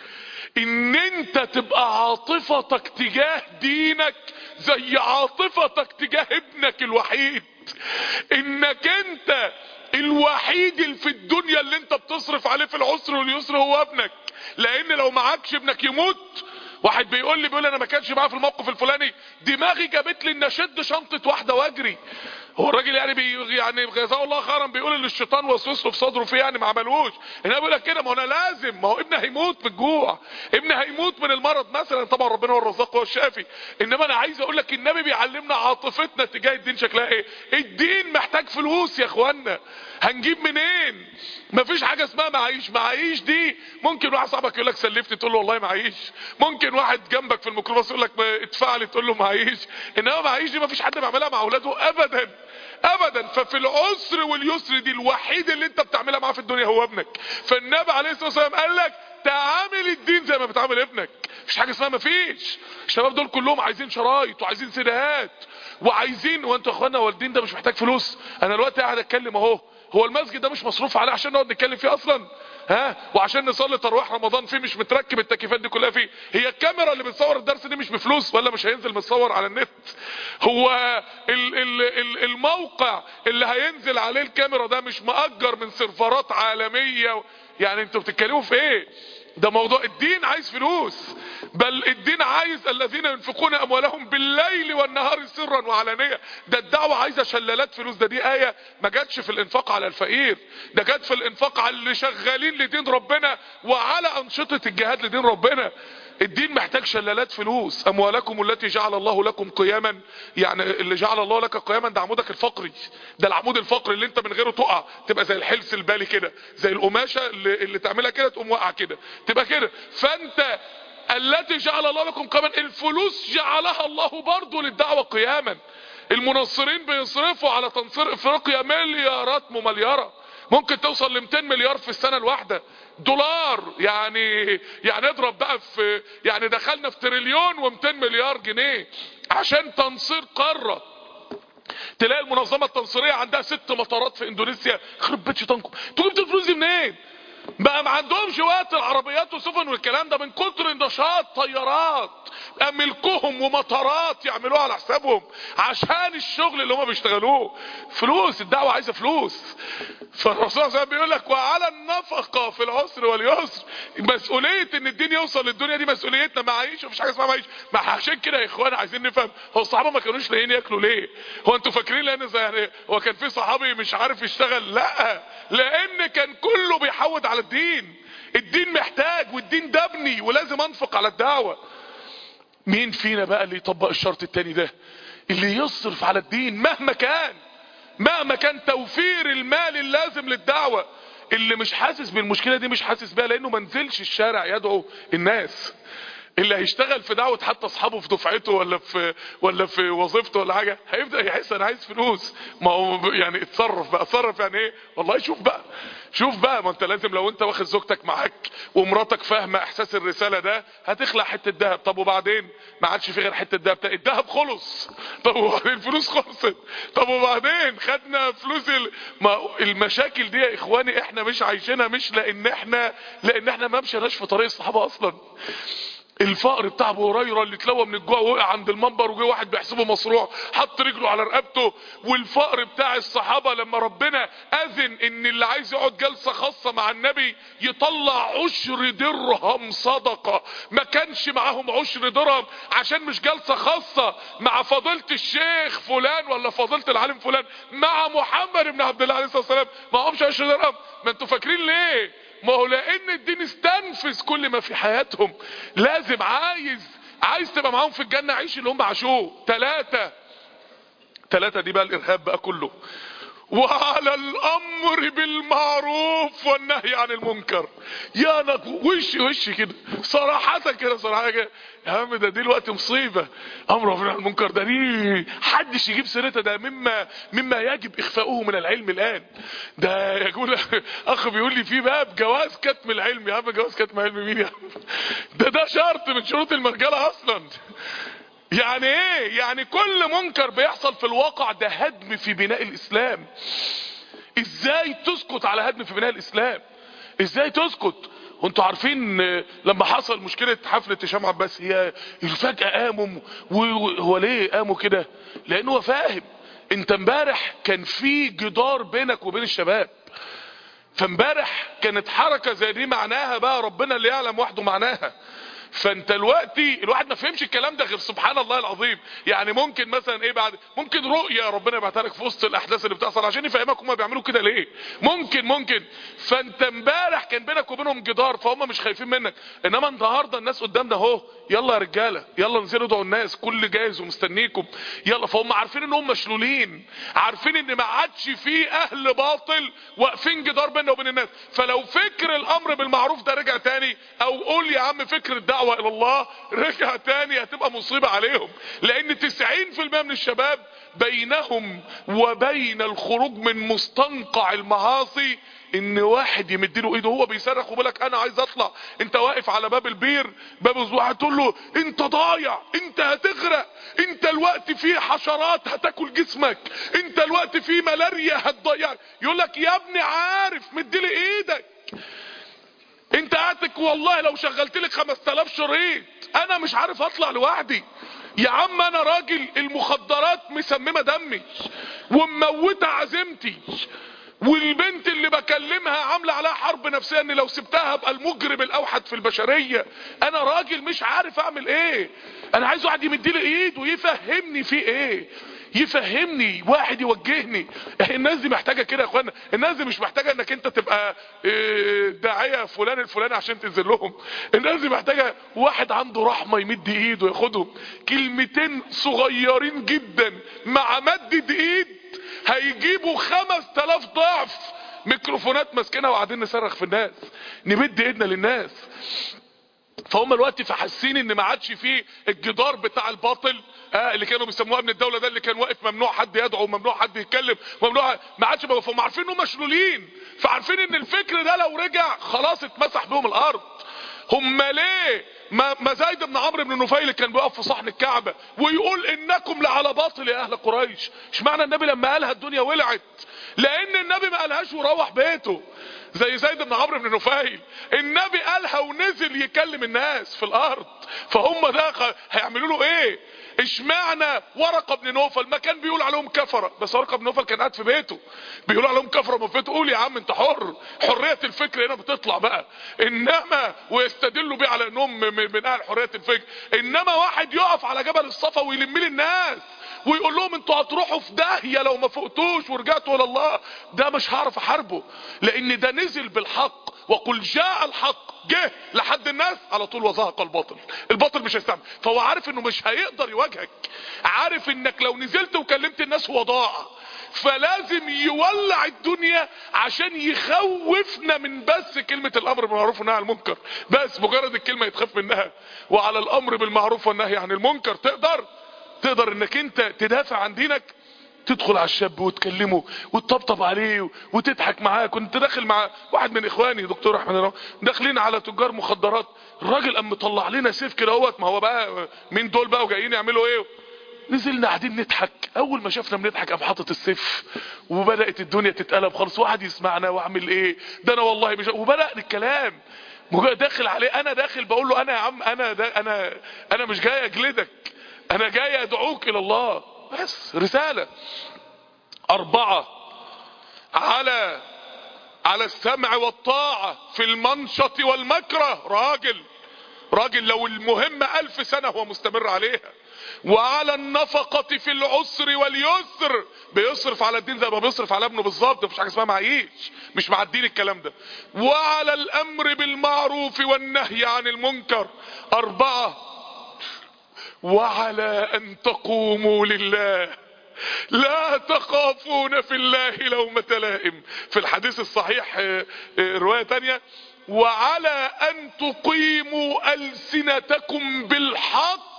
ان انت تبقى عاطفتك تجاه دينك زي عاطفتك تجاه ابنك الوحيد انك انت الوحيد اللي في الدنيا اللي انت بتصرف عليه في العسر واليسر هو ابنك لان لو معكش ابنك يموت واحد بيقول لي بيقول انا ما كانش معايا في الموقف الفلاني دماغي جابت لي ان اشد شنطه واحده واجري هو الراجل يعني بي يعني جزاه الله خيرا بيقول ان الشيطان وسوس له في صدره فيه يعني ما عملوش انما بيقول لك كده ما انا لازم ما هو ابني هيموت من الجوع ابني هيموت من المرض مثلا طبعا ربنا هو الرزاق وهو الشافي انما انا عايز اقول لك النبي بيعلمنا عاطفتنا تجاه الدين شكلها ايه الدين محتاج فلوس يا اخوانا هنجيب منين مفيش حاجه اسمها معيش معيش دي ممكن واحد صاحبك يقول لك سلفت تقول له والله معيش ممكن واحد جنبك في الميكروباص يقول لك ادفع لي تقول له معيش انما معيش دي مفيش حد بيعملها مع اولاده ابدا ابدا ففي العسر واليسر دي الوحيد اللي انت بتعملها معاه في الدنيا هو ابنك فالنبي عليه الصلاه والسلام قال لك تعامل الدين زي ما بتعامل ابنك مفيش حاجه اسمها مفيش الشباب دول كلهم عايزين شرايط وعايزين سيديهات وعايزين وانتوا يا اخوانا والدين ده مش محتاج فلوس انا دلوقتي قاعد اتكلم اهو هو المسجد ده مش مصروف عليه عشان نقعد نتكلم فيه اصلا ها وعشان نصلي تراويح رمضان فيه مش متركب التكييفات دي كلها فيه هي الكاميرا اللي بتصور الدرس دي مش بفلوس ولا مش هينزل متصور على النت هو ال ال ال الموقع اللي هينزل عليه الكاميرا ده مش مأجر من سيرفرات عالمية يعني انتوا بتتكلموا في ايه ده موضوع الدين عايز فلوس بل الدين عايز الذين ينفقون اموالهم بالليل والنهار سرا وعلانية ده الدعوة عايزة شلالات فلوس ده دي آية ما جاتش في الانفاق على الفقير ده جات في الانفاق على اللي شغالين لدين ربنا وعلى انشطة الجهاد لدين ربنا الدين محتاج شلالات فلوس اموالكم التي جعل الله لكم قياما يعني اللي جعل الله لك قياما ده عمودك الفقري ده العمود الفقري اللي انت من غيره تقع تبقى زي الحلس البالي كده زي القماشه اللي, اللي تعملها كده تقوم واقع كده تبقى كده فانت التي جعل الله لكم قياما الفلوس جعلها الله برضه للدعوه قياما المنصرين بيصرفوا على تنصير افريقيا مليارات ممليره ممكن توصل ل 200 مليار في السنه الواحده دولار يعني يعني اضرب بقى في يعني دخلنا في تريليون و200 مليار جنيه عشان تنصير قاره تلاقي المنظمه التنصيريه عندها ست مطارات في اندونيسيا خرب بيت شيطانكم انتوا جبتوا الفلوس دي منين بقى ما عندهمش وقت العربيات وسفن والكلام ده من كتر نشاط طيارات ملكهم ومطارات يعملوها على حسابهم عشان الشغل اللي هم بيشتغلوه فلوس الدعوة عايزة فلوس فالرسول صلى الله عليه وسلم بيقول لك وعلى النفقة في العسر واليسر مسؤولية ان الدين يوصل للدنيا دي مسؤوليتنا معيش مفيش حاجة اسمها معيش ما عشان كده يا اخوان عايزين نفهم هو الصحابة ما كانوش لاقيين ياكلوا ليه هو انتوا فاكرين لان زي يعني هو كان في صحابي مش عارف يشتغل لا لان كان كله بيحود على الدين الدين محتاج والدين ده ابني ولازم انفق على الدعوة مين فينا بقى اللي يطبق الشرط التاني ده اللي يصرف على الدين مهما كان مهما كان توفير المال اللازم للدعوة اللي مش حاسس بالمشكلة دي مش حاسس بيها لانه منزلش الشارع يدعو الناس اللي هيشتغل في دعوة حتى اصحابه في دفعته ولا في ولا في وظيفته ولا حاجة هيبدأ يحس انا عايز فلوس ما هو يعني اتصرف بقى اتصرف يعني ايه والله شوف بقى شوف بقى ما انت لازم لو انت واخد زوجتك معاك ومراتك فاهمة احساس الرسالة ده هتخلع حتة دهب طب وبعدين ما عادش في غير حتة دهب الدهب خلص طب وبعدين الفلوس خلصت طب وبعدين خدنا فلوس ال... ما المشاكل دي يا اخواني احنا مش عايشينها مش لان احنا لان احنا ما مشيناش في طريق الصحابة اصلا الفقر بتاع ابو هريره اللي اتلوى من الجوع وقع عند المنبر وجه واحد بيحسبه مصروع حط رجله على رقبته والفقر بتاع الصحابه لما ربنا اذن ان اللي عايز يقعد جلسه خاصه مع النبي يطلع عشر درهم صدقه ما كانش معاهم عشر درهم عشان مش جلسه خاصه مع فضيله الشيخ فلان ولا فضيله العالم فلان مع محمد بن عبد الله عليه الصلاه والسلام معهمش عشر درهم ما انتوا فاكرين ليه ما هو لان الدين استنفذ كل ما في حياتهم لازم عايز عايز تبقى معاهم في الجنة عيش اللي هم عاشوه ثلاثة ثلاثة دي بقى الارهاب بقى كله وعلى الامر بالمعروف والنهي عن المنكر يا نق وش وش كده صراحة كده صراحة كده يا عم ده دلوقتي مصيبة امر بالمعروف عن المنكر ده دي حدش يجيب سيرتها ده مما مما يجب اخفاؤه من العلم الان ده يقول اخ بيقول لي في باب جواز كتم العلم يا عم جواز كتم علم مين يا عم ده ده شرط من شروط المرجله اصلا يعني ايه يعني كل منكر بيحصل في الواقع ده هدم في بناء الاسلام ازاي تسكت على هدم في بناء الاسلام ازاي تسكت وانتوا عارفين لما حصل مشكلة حفلة هشام عباس هي فجأة قاموا وهو ليه قاموا كده لانه هو فاهم انت امبارح كان في جدار بينك وبين الشباب فامبارح كانت حركة زي دي معناها بقى ربنا اللي يعلم وحده معناها فانت دلوقتي الواحد ما فهمش الكلام ده غير سبحان الله العظيم يعني ممكن مثلا ايه بعد ممكن رؤية ربنا يبعتها لك في وسط الاحداث اللي بتحصل عشان يفهمك هم بيعملوا كده ليه ممكن ممكن فانت امبارح كان بينك وبينهم جدار فهم مش خايفين منك انما النهارده الناس قدامنا اهو يلا يا رجاله يلا انزلوا ادعوا الناس كل جاهز ومستنيكم يلا فهم عارفين ان هم مشلولين عارفين ان ما عادش في اهل باطل واقفين جدار بيننا وبين الناس فلو فكر الامر بالمعروف ده رجع تاني او قول يا عم فكر الدعوه الى الله رجع تاني هتبقى مصيبه عليهم لان 90% من الشباب بينهم وبين الخروج من مستنقع المعاصي ان واحد يمدله ايده هو بيصرخ وبيقول لك انا عايز اطلع انت واقف على باب البير باب الزواج تقول له انت ضايع انت هتغرق انت الوقت فيه حشرات هتاكل جسمك انت الوقت فيه ملاريا هتضيع يقول لك يا ابني عارف مديلي ايدك انت قاعدك والله لو شغلت لك 5000 شريط انا مش عارف اطلع لوحدي يا عم انا راجل المخدرات مسممه دمي ومموته عزيمتي والبنت اللي بكلمها عامله عليها حرب نفسيه ان لو سبتها ابقى المجرم الاوحد في البشريه انا راجل مش عارف اعمل ايه انا عايز واحد يمديلي ايد ويفهمني في ايه يفهمني واحد يوجهني الناس دي محتاجة كده يا اخوانا الناس دي مش محتاجة انك انت تبقى داعية فلان الفلاني عشان تنزل لهم الناس دي محتاجة واحد عنده رحمة يمد ايده وياخدهم كلمتين صغيرين جدا مع مدة ايد هيجيبوا خمس تلاف ضعف ميكروفونات ماسكينها وقاعدين نصرخ في الناس نمد ايدنا للناس فهم الوقت فحاسين ان ما عادش فيه الجدار بتاع الباطل آه اللي كانوا بيسموها ابن الدوله ده اللي كان واقف ممنوع حد يدعو ممنوع حد يتكلم ممنوع ما عادش فهم عارفين انهم مشلولين فعارفين ان الفكر ده لو رجع خلاص اتمسح بهم الارض هم ليه ما, ما زايد بن عمرو بن نفيل كان بيقف في صحن الكعبه ويقول انكم لعلى باطل يا اهل قريش اشمعنى النبي لما قالها الدنيا ولعت لان النبي ما قالهاش وروح بيته زي زيد بن عمرو بن نفيل النبي قالها ونزل يكلم الناس في الارض فهم ده هيعملوا له ايه اشمعنى ورقه بن نوفل ما كان بيقول عليهم كفره بس ورقه بن نوفل كان قاعد في بيته بيقول عليهم كفره من بيته قول يا عم انت حر حريه الفكر هنا بتطلع بقى انما ويستدلوا بيه على انهم من اهل حريه الفكر انما واحد يقف على جبل الصفا ويلم لي الناس ويقول لهم انتوا هتروحوا في داهيه لو ما فقتوش ورجعتوا الى الله ده مش هعرف احاربه لان ده نزل بالحق وقل جاء الحق جه لحد الناس على طول وزهق الباطل الباطل مش هيستعمل فهو عارف انه مش هيقدر يواجهك عارف انك لو نزلت وكلمت الناس هو ضاع فلازم يولع الدنيا عشان يخوفنا من بس كلمة الامر بالمعروف والنهي عن المنكر بس مجرد الكلمة يتخاف منها وعلى الامر بالمعروف والنهي عن المنكر تقدر تقدر انك انت تدافع عن دينك تدخل على الشاب وتكلمه وتطبطب عليه وتضحك معاه كنت داخل مع واحد من اخواني دكتور احمد الله داخلين على تجار مخدرات الراجل قام مطلع لنا سيف كده اهوت ما هو بقى مين دول بقى وجايين يعملوا ايه نزلنا قاعدين نضحك اول ما شافنا بنضحك قام حاطط السيف وبدات الدنيا تتقلب خالص واحد يسمعنا واعمل ايه ده انا والله مش وبدا الكلام داخل عليه انا داخل بقول له انا يا عم انا ده انا انا مش جاي اجلدك انا جاي ادعوك الى الله بس رسالة اربعة على على السمع والطاعة في المنشط والمكره راجل راجل لو المهمة الف سنة هو مستمر عليها وعلى النفقة في العسر واليسر بيصرف على الدين زي ما بيصرف على ابنه بالظبط مفيش حاجة اسمها معيش مش مع الدين الكلام ده وعلى الامر بالمعروف والنهي عن المنكر اربعة وعلى ان تقوموا لله لا تخافون في الله لومة لائم في الحديث الصحيح اه اه رواية تانية وعلى ان تقيموا ألسنتكم بالحق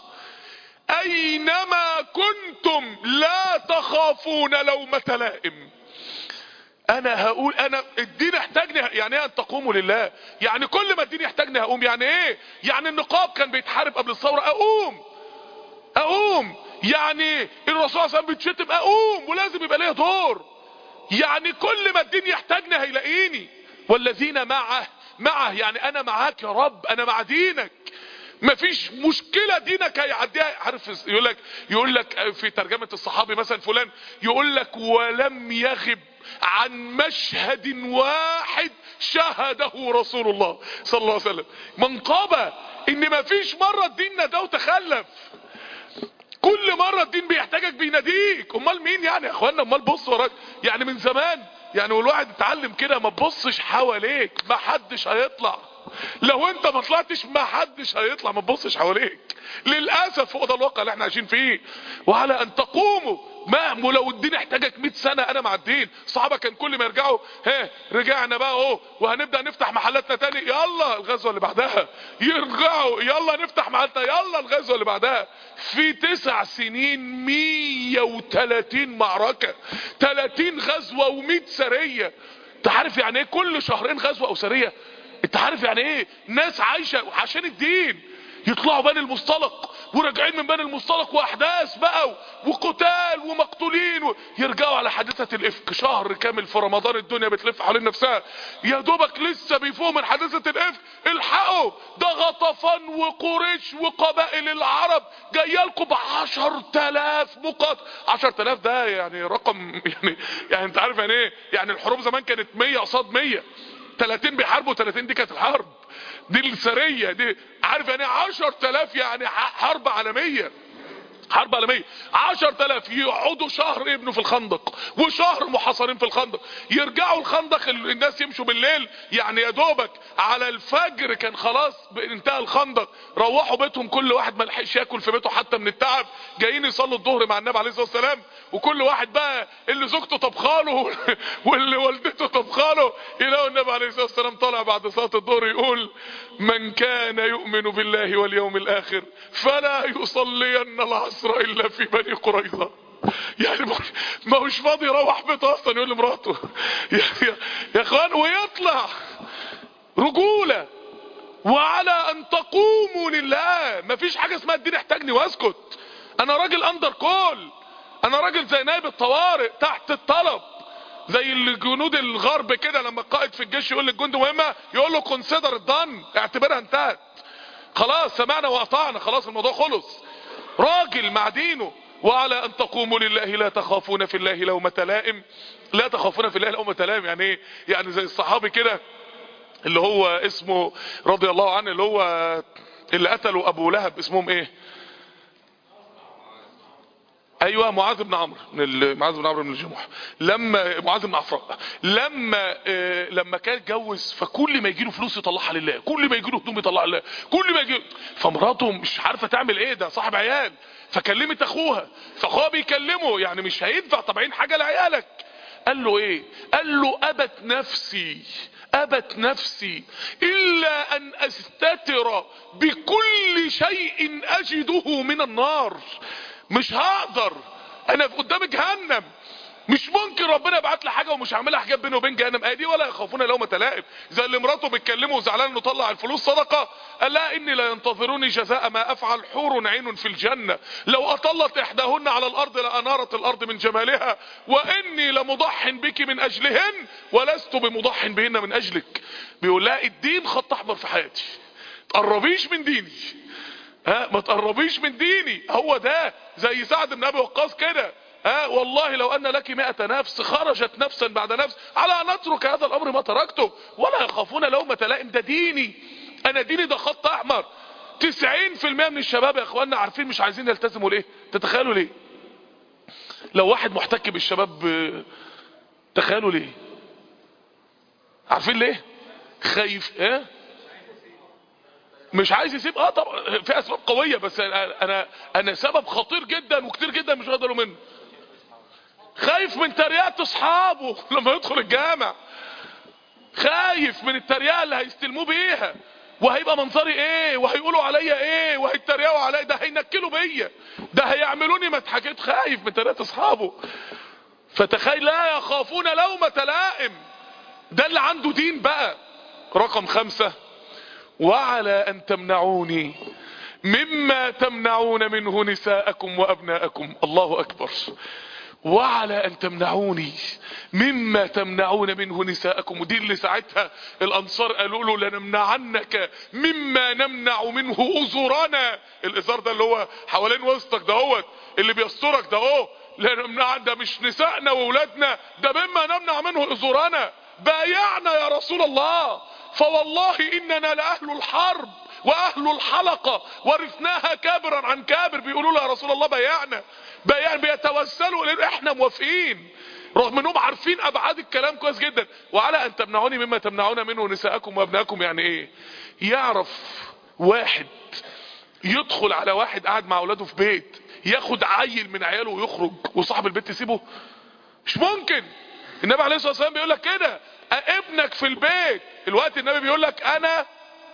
اينما كنتم لا تخافون لومة لائم انا هقول انا الدين يحتاجني يعني ايه ان تقوموا لله يعني كل ما الدين يحتاجني هقوم يعني ايه يعني النقاب كان بيتحارب قبل الثورة اقوم اقوم يعني الرسول صلى الله عليه وسلم بيتشتم اقوم ولازم يبقى ليا دور يعني كل ما الدين يحتاجني هيلاقيني والذين معه معه يعني انا معاك يا رب انا مع دينك مفيش مشكلة دينك هيعديها عارف يقول لك يقول لك في ترجمة الصحابي مثلا فلان يقول لك ولم يغب عن مشهد واحد شهده رسول الله صلى الله عليه وسلم منقبة ان مفيش مرة الدين نداه وتخلف كل مرة الدين بيحتاجك بيناديك امال مين يعني يا اخوانا امال بص وراك يعني من زمان يعني والواحد اتعلم كده ما تبصش حواليك ما حدش هيطلع لو انت ما طلعتش ما حدش هيطلع ما تبصش حواليك للاسف هو ده الواقع اللي احنا عايشين فيه وعلى ان تقوموا ما ولو الدين احتاجك 100 سنه انا مع الدين الصحابه كان كل ما يرجعوا ها رجعنا بقى اهو وهنبدا نفتح محلاتنا تاني يلا الغزوه اللي بعدها يرجعوا يلا نفتح محلاتنا يلا الغزوه اللي بعدها في تسع سنين 130 معركه 30 غزوه و100 سريه انت عارف يعني ايه كل شهرين غزوه او سريه انت عارف يعني ايه ناس عايشه عشان الدين يطلعوا بني المصطلق وراجعين من بني المصطلق واحداث بقى وقتال ومقتولين و... يرجعوا على حادثة الافك شهر كامل في رمضان الدنيا بتلف حوالين نفسها يا دوبك لسه بيفوق من حادثة الافك الحقوا ده غطفان وقريش وقبائل العرب جايه لكم بعشر تلاف مقاتل عشر تلاف ده يعني رقم يعني يعني انت عارف يعني ايه يعني الحروب زمان كانت مية قصاد مية 30 بيحاربوا 30 دي كانت الحرب دي السرية دي عارف يعني 10000 يعني حرب عالمية حرب عالمية 10000 يقعدوا شهر يبنوا في الخندق وشهر محاصرين في الخندق يرجعوا الخندق الناس يمشوا بالليل يعني يا دوبك على الفجر كان خلاص انتهى الخندق روحوا بيتهم كل واحد ما لحقش ياكل في بيته حتى من التعب جايين يصلوا الظهر مع النبي عليه الصلاه والسلام وكل واحد بقى اللي زوجته طبخاله واللي والدته طبخاله يلاقوا النبي عليه الصلاه والسلام طالع بعد صلاه الظهر يقول من كان يؤمن بالله واليوم الاخر فلا يصلين العصر الا في بني قريظه يعني ما هوش فاضي يروح بيته اصلا يقول لمراته يا, يا, يا اخوان ويطلع رجوله وعلى ان تقوموا لله مفيش حاجه اسمها الدين يحتاجني واسكت انا راجل اندر كول انا راجل زي نائب الطوارئ تحت الطلب زي الجنود الغرب كده لما القائد في الجيش يقول للجند مهمه يقول له كونسيدر الدن اعتبرها انتهت خلاص سمعنا واطعنا خلاص الموضوع خلص راجل مع دينه وعلى ان تقوموا لله لا تخافون في الله لومة لائم لا تخافون في الله لومة لائم يعني ايه يعني زي الصحابي كده اللي هو اسمه رضي الله عنه اللي هو اللي قتلوا ابو لهب اسمهم ايه ايوه معاذ بن عمرو من معاذ بن عمرو بن الجموح لما معاذ بن عفراء لما آه لما كان اتجوز فكل ما يجي له فلوس يطلعها لله كل ما يجي له هدوم يطلعها لله كل ما يجي فمراته مش عارفه تعمل ايه ده صاحب عيال فكلمت اخوها فاخوها بيكلمه يعني مش هيدفع طبعين حاجه لعيالك قال له ايه قال له ابت نفسي ابت نفسي الا ان استتر بكل شيء اجده من النار مش هقدر انا في قدام جهنم مش ممكن ربنا يبعت لي حاجه ومش هعملها حجاب بيني وبين جهنم ادي ولا يخافون لومه لائم زي اللي مراته بتكلمه وزعلان انه طلع الفلوس صدقه قال لها اني لا ينتظروني جزاء ما افعل حور عين في الجنه لو اطلت احداهن على الارض لانارت الارض من جمالها واني لمضح بك من اجلهن ولست بمضح بهن من اجلك بيقول لها الدين خط احمر في حياتي تقربيش من ديني ها ما تقربيش من ديني هو ده زي سعد بن ابي وقاص كده ها والله لو ان لك مئة نفس خرجت نفسا بعد نفس على ان اترك هذا الامر ما تركته ولا يخافون لومة لائم ده ديني انا ديني ده خط احمر تسعين في المئة من الشباب يا اخواننا عارفين مش عايزين يلتزموا ليه تتخيلوا ليه لو واحد محتك بالشباب تخيلوا ليه عارفين ليه خايف ايه مش عايز يسيب اه طبعا في اسباب قويه بس انا انا انا سبب خطير جدا وكتير جدا مش هقدروا منه خايف من تريقة اصحابه لما يدخل الجامع خايف من التريقة اللي هيستلموه بيها وهيبقى منظري ايه وهيقولوا عليا ايه وهيتريقوا عليا ده هينكلوا بيا ده هيعملوني ما اتحكيت خايف من تريقة اصحابه فتخيل لا يخافون لومة لائم ده اللي عنده دين بقى رقم خمسة وعلى ان تمنعوني مما تمنعون منه نساءكم وابناءكم الله اكبر وعلى ان تمنعوني مما تمنعون منه نساءكم ودي اللي ساعتها الانصار قالوا له لنمنعنك مما نمنع منه ازورنا الازار ده اللي هو حوالين وسطك دهوت اللي بيسترك ده اهو لنمنع ده مش نسائنا واولادنا ده مما نمنع منه ازورنا بايعنا يا رسول الله فوالله اننا لاهل الحرب واهل الحلقة ورثناها كابرا عن كابر بيقولوا له يا رسول الله بايعنا بايعنا بيتوسلوا لان احنا موافقين رغم انهم عارفين ابعاد الكلام كويس جدا وعلى ان تمنعوني مما تمنعون منه نساءكم وابنائكم يعني ايه يعرف واحد يدخل على واحد قاعد مع اولاده في بيت ياخد عيل من عياله ويخرج وصاحب البيت يسيبه مش ممكن النبي عليه الصلاه والسلام بيقول لك كده ابنك في البيت الوقت النبي بيقول لك انا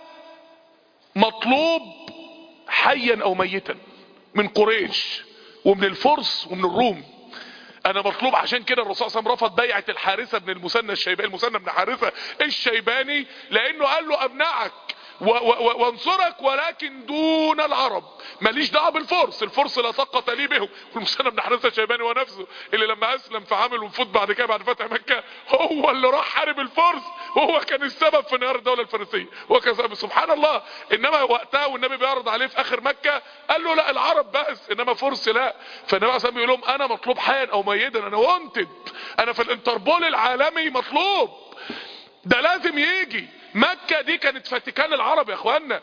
مطلوب حيا او ميتا من قريش ومن الفرس ومن الروم انا مطلوب عشان كده الرسول صلى الله عليه وسلم رفض بيعه الحارثه بن المثنى الشيباني المثنى بن حارثه الشيباني لانه قال له امنعك وانصرك ولكن دون العرب ماليش دعوه بالفرس الفرس لا طاقه لي بهم والمثنى بن حارثه الشيباني هو نفسه اللي لما اسلم في عامل وفوت بعد كده بعد فتح مكه هو اللي راح حارب الفرس وهو كان السبب في انهيار الدوله الفارسيه هو كان سبحان الله انما وقتها والنبي بيعرض عليه في اخر مكه قال له لا العرب بس انما فرس لا فالنبي عليه الصلاه بيقول لهم انا مطلوب حيا او ميتا انا وانتد انا في الانتربول العالمي مطلوب ده لازم يجي مكة دي كانت فاتيكان العرب يا اخوانا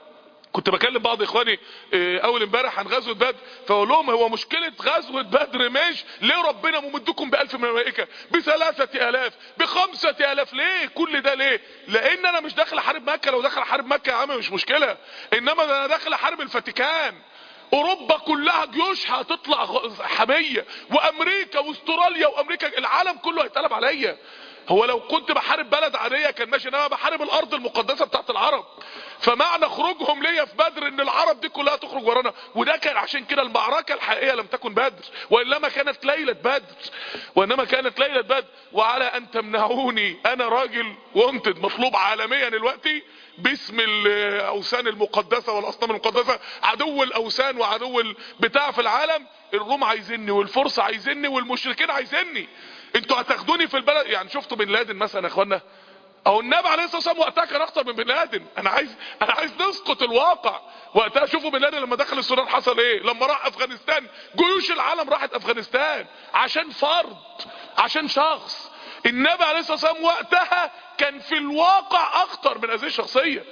كنت بكلم بعض اخواني اول امبارح عن غزوة بدر فاقول لهم هو مشكلة غزوة بدر مش ليه ربنا ممدكم بألف من الملائكة بثلاثة الاف بخمسة الاف ليه كل ده ليه لان انا مش داخل احارب مكة لو داخل احارب مكة يا عم مش مشكلة انما انا داخل احارب الفاتيكان اوروبا كلها جيوشها هتطلع حمية وامريكا واستراليا وامريكا العالم كله هيتقلب عليا هو لو كنت بحارب بلد عادية كان ماشي انما بحارب الارض المقدسة بتاعت العرب فمعنى خروجهم ليا في بدر ان العرب دي كلها تخرج ورانا وده كان عشان كده المعركة الحقيقية لم تكن بدر وانما كانت ليلة بدر وانما كانت ليلة بدر وعلى ان تمنعوني انا راجل وانتد مطلوب عالميا دلوقتي باسم الاوثان المقدسة والاصنام المقدسة عدو الاوثان وعدو بتاع في العالم الروم عايزيني والفرس عايزيني والمشركين عايزيني انتوا هتاخدوني في البلد يعني شفتوا بن لادن مثلا يا اخوانا او النبي عليه الصلاه والسلام وقتها كان اخطر من بن لادن انا عايز انا عايز نسقط الواقع وقتها شوفوا بن لادن لما دخل السودان حصل ايه لما راح افغانستان جيوش العالم راحت افغانستان عشان فرد عشان شخص النبي عليه الصلاه والسلام وقتها كان في الواقع اخطر من هذه الشخصيه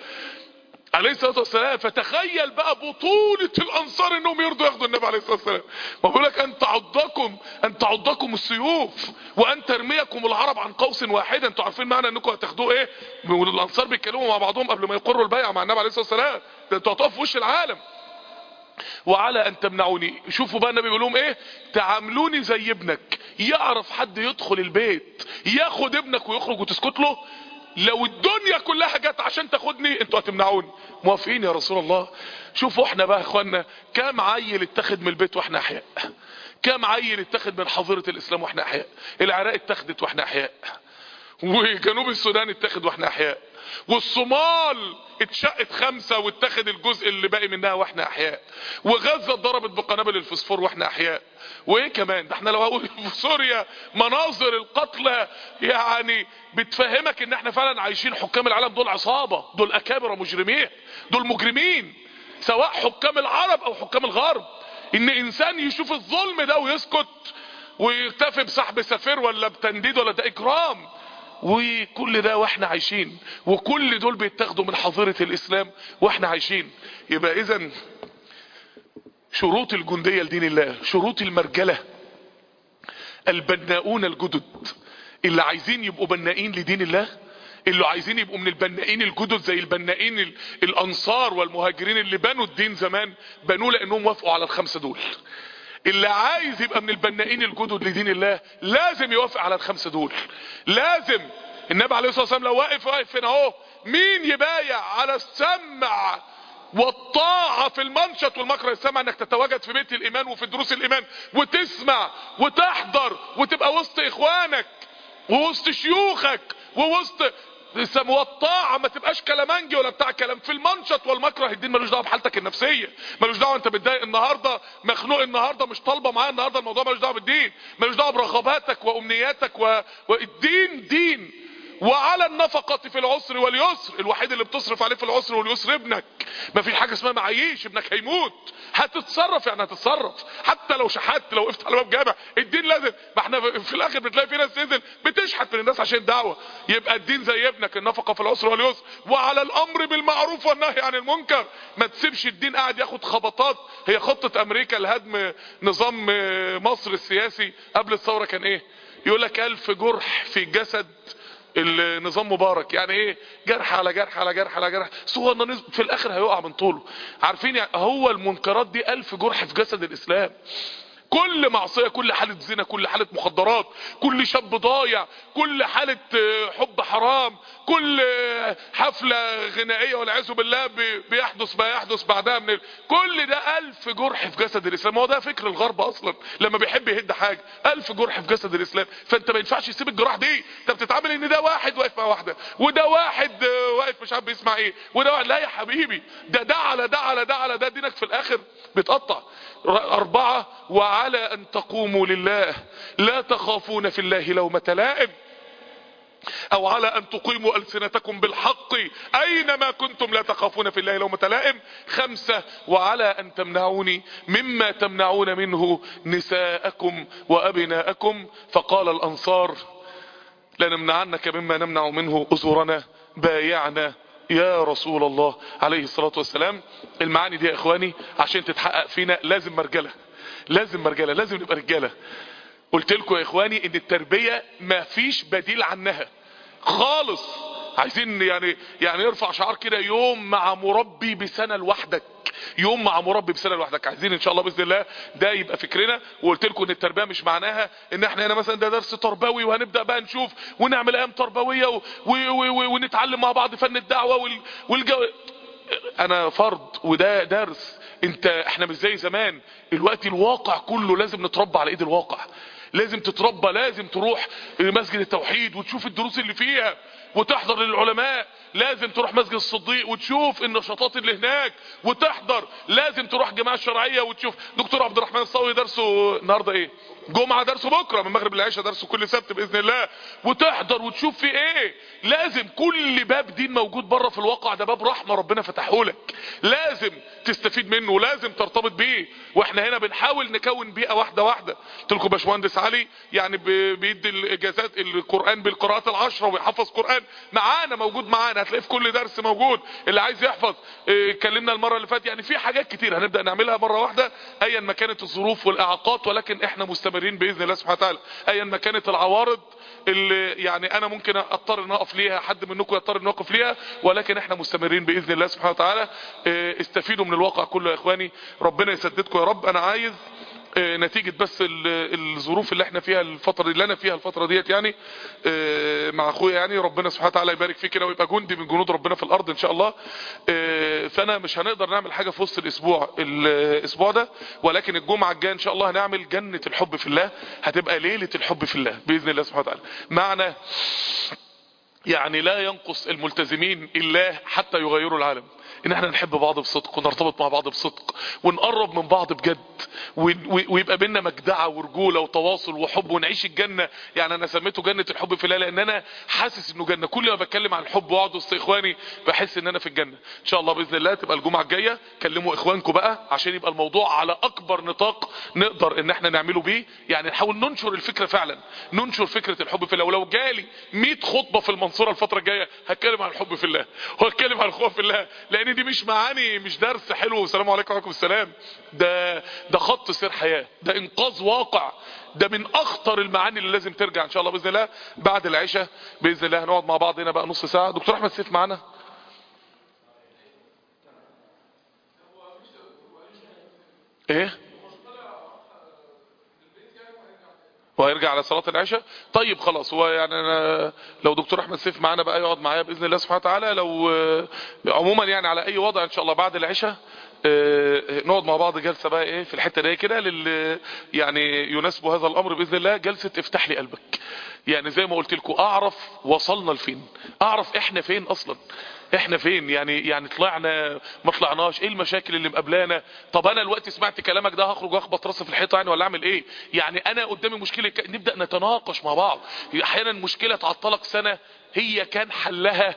عليه الصلاة والسلام فتخيل بقى بطولة الانصار انهم يرضوا ياخدوا النبي عليه الصلاة والسلام ما بقول لك ان تعضكم ان تعضكم السيوف وان ترميكم العرب عن قوس واحد انتوا عارفين معنى انكم هتاخدوه ايه والانصار بيتكلموا مع بعضهم قبل ما يقروا البيعة مع النبي عليه الصلاة والسلام ده انتوا هتقفوا في وش العالم وعلى ان تمنعوني شوفوا بقى النبي بيقول لهم ايه تعاملوني زي ابنك يعرف حد يدخل البيت ياخد ابنك ويخرج وتسكت له لو الدنيا كلها جت عشان تاخدني انتوا هتمنعوني موافقين يا رسول الله شوفوا احنا بقى يا اخوانا كام عيل اتخذ من البيت واحنا احياء كام عيل اتخذ من حظيره الاسلام واحنا احياء العراق اتخذت واحنا احياء وجنوب السودان اتخذ واحنا احياء والصومال اتشقت خمسة واتخذ الجزء اللي باقي منها واحنا احياء وغزة اتضربت بقنابل الفسفور واحنا احياء وايه كمان ده احنا لو هقول في سوريا مناظر القتلى يعني بتفهمك ان احنا فعلا عايشين حكام العالم دول عصابة دول اكابر مجرمين دول مجرمين سواء حكام العرب او حكام الغرب ان انسان يشوف الظلم ده ويسكت ويكتفي بسحب سفير ولا بتنديد ولا ده اكرام وكل ده واحنا عايشين وكل دول بيتاخدوا من حظيرة الاسلام واحنا عايشين يبقى اذا شروط الجندية لدين الله شروط المرجلة البناؤون الجدد اللي عايزين يبقوا بنائين لدين الله اللي عايزين يبقوا من البنائين الجدد زي البنائين ال- الانصار والمهاجرين اللي بنوا الدين زمان بنوه لانهم وافقوا على الخمسة دول اللي عايز يبقى من البنائين الجدد لدين الله لازم يوافق على الخمسة دول لازم النبي عليه الصلاة والسلام لو واقف واقف هنا اهو مين يبايع على السمع والطاعة في المنشط والمكره السمع انك تتواجد في بيت الايمان وفي دروس الايمان وتسمع وتحضر وتبقى وسط اخوانك ووسط شيوخك ووسط والطاعة ما تبقاش كلامنجي ولا بتاع كلام في المنشط والمكره الدين ملوش دعوه بحالتك النفسيه ملوش دعوه انت متضايق النهارده مخنوق النهارده مش طالبه معايا النهارده الموضوع ملوش دعوه بالدين ملوش دعوه برغباتك وامنياتك و... والدين دين وعلى النفقة في العسر واليسر الوحيد اللي بتصرف عليه في العسر واليسر ابنك ما في حاجة اسمها معيش ابنك هيموت هتتصرف يعني هتتصرف حتى لو شحت لو وقفت على باب جامع الدين لازم ما احنا في الاخر بتلاقي في ناس تنزل بتشحت من الناس عشان الدعوة يبقى الدين زي ابنك النفقة في العسر واليسر وعلى الامر بالمعروف والنهي عن المنكر ما تسيبش الدين قاعد ياخد خبطات هي خطة امريكا لهدم نظام مصر السياسي قبل الثورة كان ايه يقول لك الف جرح في جسد النظام مبارك يعني ايه جرح على جرح على جرح على جرح سوى في الاخر هيقع من طوله عارفين يعني هو المنكرات دي الف جرح في جسد الاسلام كل معصية كل حالة زنا كل حالة مخدرات كل شاب ضايع كل حالة حب حرام كل حفلة غنائية والعياذ بالله بيحدث ما يحدث بعدها من ال... كل ده الف جرح في جسد الاسلام هو ده فكر الغرب اصلا لما بيحب يهد حاجة الف جرح في جسد الاسلام فانت ما ينفعش تسيب الجراح دي انت بتتعامل ان ده واحد واقف مع واحدة وده واحد واقف مش عارف بيسمع ايه وده واحد لا يا حبيبي ده ده على ده على ده على ده دينك في الاخر بيتقطع اربعة وعلى ان تقوموا لله لا تخافون في الله لومة لائم او على ان تقيموا السنتكم بالحق اينما كنتم لا تخافون في الله لومة لائم خمسة وعلى ان تمنعوني مما تمنعون منه نساءكم وابناءكم فقال الانصار لنمنعنك مما نمنع منه ازورنا بايعنا يا رسول الله عليه الصلاة والسلام المعاني دي يا اخواني عشان تتحقق فينا لازم مرجلة لازم مرجلة لازم نبقى رجالة قلت لكم يا اخواني ان التربية ما فيش بديل عنها خالص عايزين يعني يعني نرفع شعار كده يوم مع مربي بسنة لوحدك يوم مع مربي بسنه لوحدك عايزين ان شاء الله باذن الله ده يبقى فكرنا وقلت لكم ان التربيه مش معناها ان احنا هنا مثلا ده درس تربوي وهنبدا بقى نشوف ونعمل ايام تربويه و... و... و... ونتعلم مع بعض فن الدعوه وال... والجو انا فرد وده درس انت احنا مش زي زمان الوقت الواقع كله لازم نتربى على ايد الواقع لازم تتربى لازم تروح مسجد التوحيد وتشوف الدروس اللي فيها وتحضر للعلماء لازم تروح مسجد الصديق وتشوف النشاطات اللي هناك وتحضر لازم تروح جماعة الشرعية وتشوف دكتور عبد الرحمن الصاوي درسه النهاردة ايه جمعة درسه بكرة من مغرب العشاء درسه كل سبت بإذن الله وتحضر وتشوف في ايه لازم كل باب دين موجود بره في الواقع ده باب رحمة ربنا فتحه لك لازم تستفيد منه ولازم ترتبط بيه واحنا هنا بنحاول نكون بيئة واحدة واحدة قلت لكم باشمهندس علي يعني بيدي الاجازات القرآن بالقراءات العشرة ويحفظ قرآن معانا موجود معانا هتلاقيه في كل درس موجود اللي عايز يحفظ اتكلمنا المرة اللي فاتت يعني في حاجات كتير هنبدأ نعملها مرة واحدة ايا ما كانت الظروف والاعاقات ولكن احنا مستمرين باذن الله سبحانه وتعالى ايا ما كانت العوارض اللي يعني انا ممكن اضطر ان اقف ليها حد منكم يضطر ان يقف ليها ولكن احنا مستمرين باذن الله سبحانه وتعالى استفيدوا من الواقع كله يا اخواني ربنا يسددكم يا رب انا عايز نتيجة بس الظروف اللي احنا فيها الفترة اللي انا فيها الفترة ديت يعني مع اخويا يعني ربنا سبحانه وتعالى يبارك فيه كده ويبقى جندي من جنود ربنا في الارض ان شاء الله فانا مش هنقدر نعمل حاجة في وسط الاسبوع الاسبوع ده ولكن الجمعة الجاية ان شاء الله هنعمل جنة الحب في الله هتبقى ليلة الحب في الله باذن الله سبحانه وتعالى معنى يعني لا ينقص الملتزمين الله حتى يغيروا العالم ان احنا نحب بعض بصدق ونرتبط مع بعض بصدق ونقرب من بعض بجد ويبقى بينا مجدعة ورجولة وتواصل وحب ونعيش الجنة يعني انا سميته جنة الحب في الله لان انا حاسس انه جنة كل ما بتكلم عن الحب واقعد وسط اخواني بحس ان انا في الجنة ان شاء الله باذن الله تبقى الجمعة الجاية كلموا اخوانكم بقى عشان يبقى الموضوع على اكبر نطاق نقدر ان احنا نعمله بيه يعني نحاول ننشر الفكرة فعلا ننشر فكرة الحب في الله ولو جالي 100 خطبة في المنصورة الفترة الجاية هتكلم عن الحب في الله وهتكلم عن الخوف في الله لان دي مش معاني مش درس حلو والسلام عليكم وعليكم السلام ده ده خط سير حياة ده انقاذ واقع ده من اخطر المعاني اللي لازم ترجع ان شاء الله باذن الله بعد العشاء باذن الله هنقعد مع بعض هنا بقى نص ساعة دكتور احمد سيف معانا ايه وهيرجع على صلاة العشاء طيب خلاص هو يعني أنا لو دكتور احمد سيف معانا بقى يقعد معايا باذن الله سبحانه وتعالى لو عموما يعني على اي وضع ان شاء الله بعد العشاء نقعد مع بعض جلسة بقى ايه في الحتة دي كده لل يعني يناسب هذا الامر باذن الله جلسة افتح لي قلبك يعني زي ما قلت لكم اعرف وصلنا لفين اعرف احنا فين اصلا احنا فين يعني يعني طلعنا ما طلعناش ايه المشاكل اللي مقابلانا طب انا دلوقتي سمعت كلامك ده هخرج اخبط راسي في الحيطه يعني ولا اعمل ايه يعني انا قدامي مشكله ك... نبدا نتناقش مع بعض احيانا مشكله تعطلك سنه هي كان حلها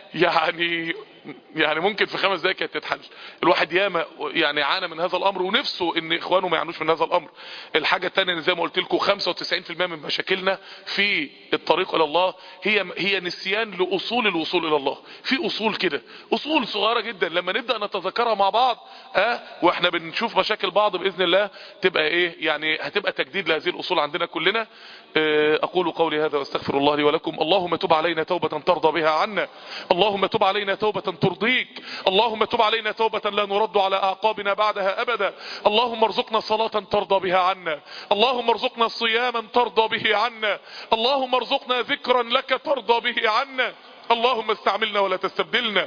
يعني يعني ممكن في خمس دقايق كانت تتحل الواحد ياما يعني عانى من هذا الامر ونفسه ان اخوانه ما يعانوش من هذا الامر الحاجه الثانيه ان زي ما قلت لكم 95% من مشاكلنا في الطريق الى الله هي هي نسيان لاصول الوصول الى الله في اصول كده اصول صغيره جدا لما نبدا نتذكرها مع بعض اه واحنا بنشوف مشاكل بعض باذن الله تبقى ايه يعني هتبقى تجديد لهذه الاصول عندنا كلنا اه اقول قولي هذا واستغفر الله لي ولكم اللهم تب علينا توبه ترضى بها عنا اللهم تب علينا توبه ترضيك اللهم تب علينا توبة لا نرد على أعقابنا بعدها أبدا اللهم ارزقنا صلاة ترضى بها عنا اللهم ارزقنا صياما ترضى به عنا اللهم ارزقنا ذكرا لك ترضى به عنا اللهم استعملنا ولا تستبدلنا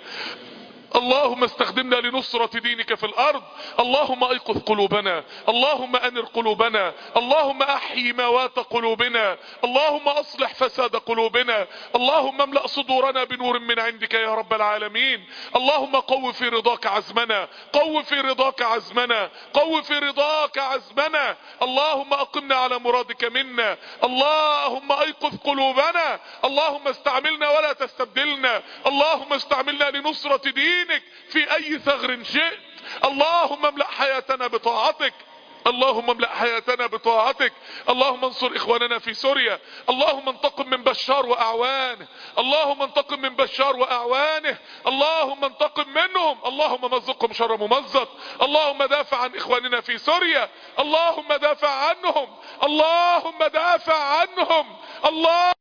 اللهم استخدمنا لنصرة دينك في الارض اللهم ايقظ قلوبنا اللهم انر قلوبنا اللهم احيي موات قلوبنا اللهم اصلح فساد قلوبنا اللهم املأ صدورنا بنور من عندك يا رب العالمين اللهم قو في رضاك عزمنا قو في رضاك عزمنا قو في رضاك عزمنا اللهم اقمنا على مرادك منا اللهم ايقظ قلوبنا اللهم استعملنا ولا تستبدلنا اللهم استعملنا لنصرة دينك دينك في اي ثغر شئت اللهم املأ حياتنا بطاعتك اللهم املأ حياتنا بطاعتك اللهم انصر اخواننا في سوريا اللهم انتقم من بشار واعوانه اللهم انتقم من بشار واعوانه اللهم انتقم منهم اللهم مزقهم شر ممزق اللهم دافع عن اخواننا في سوريا اللهم دافع عنهم اللهم دافع عنهم الله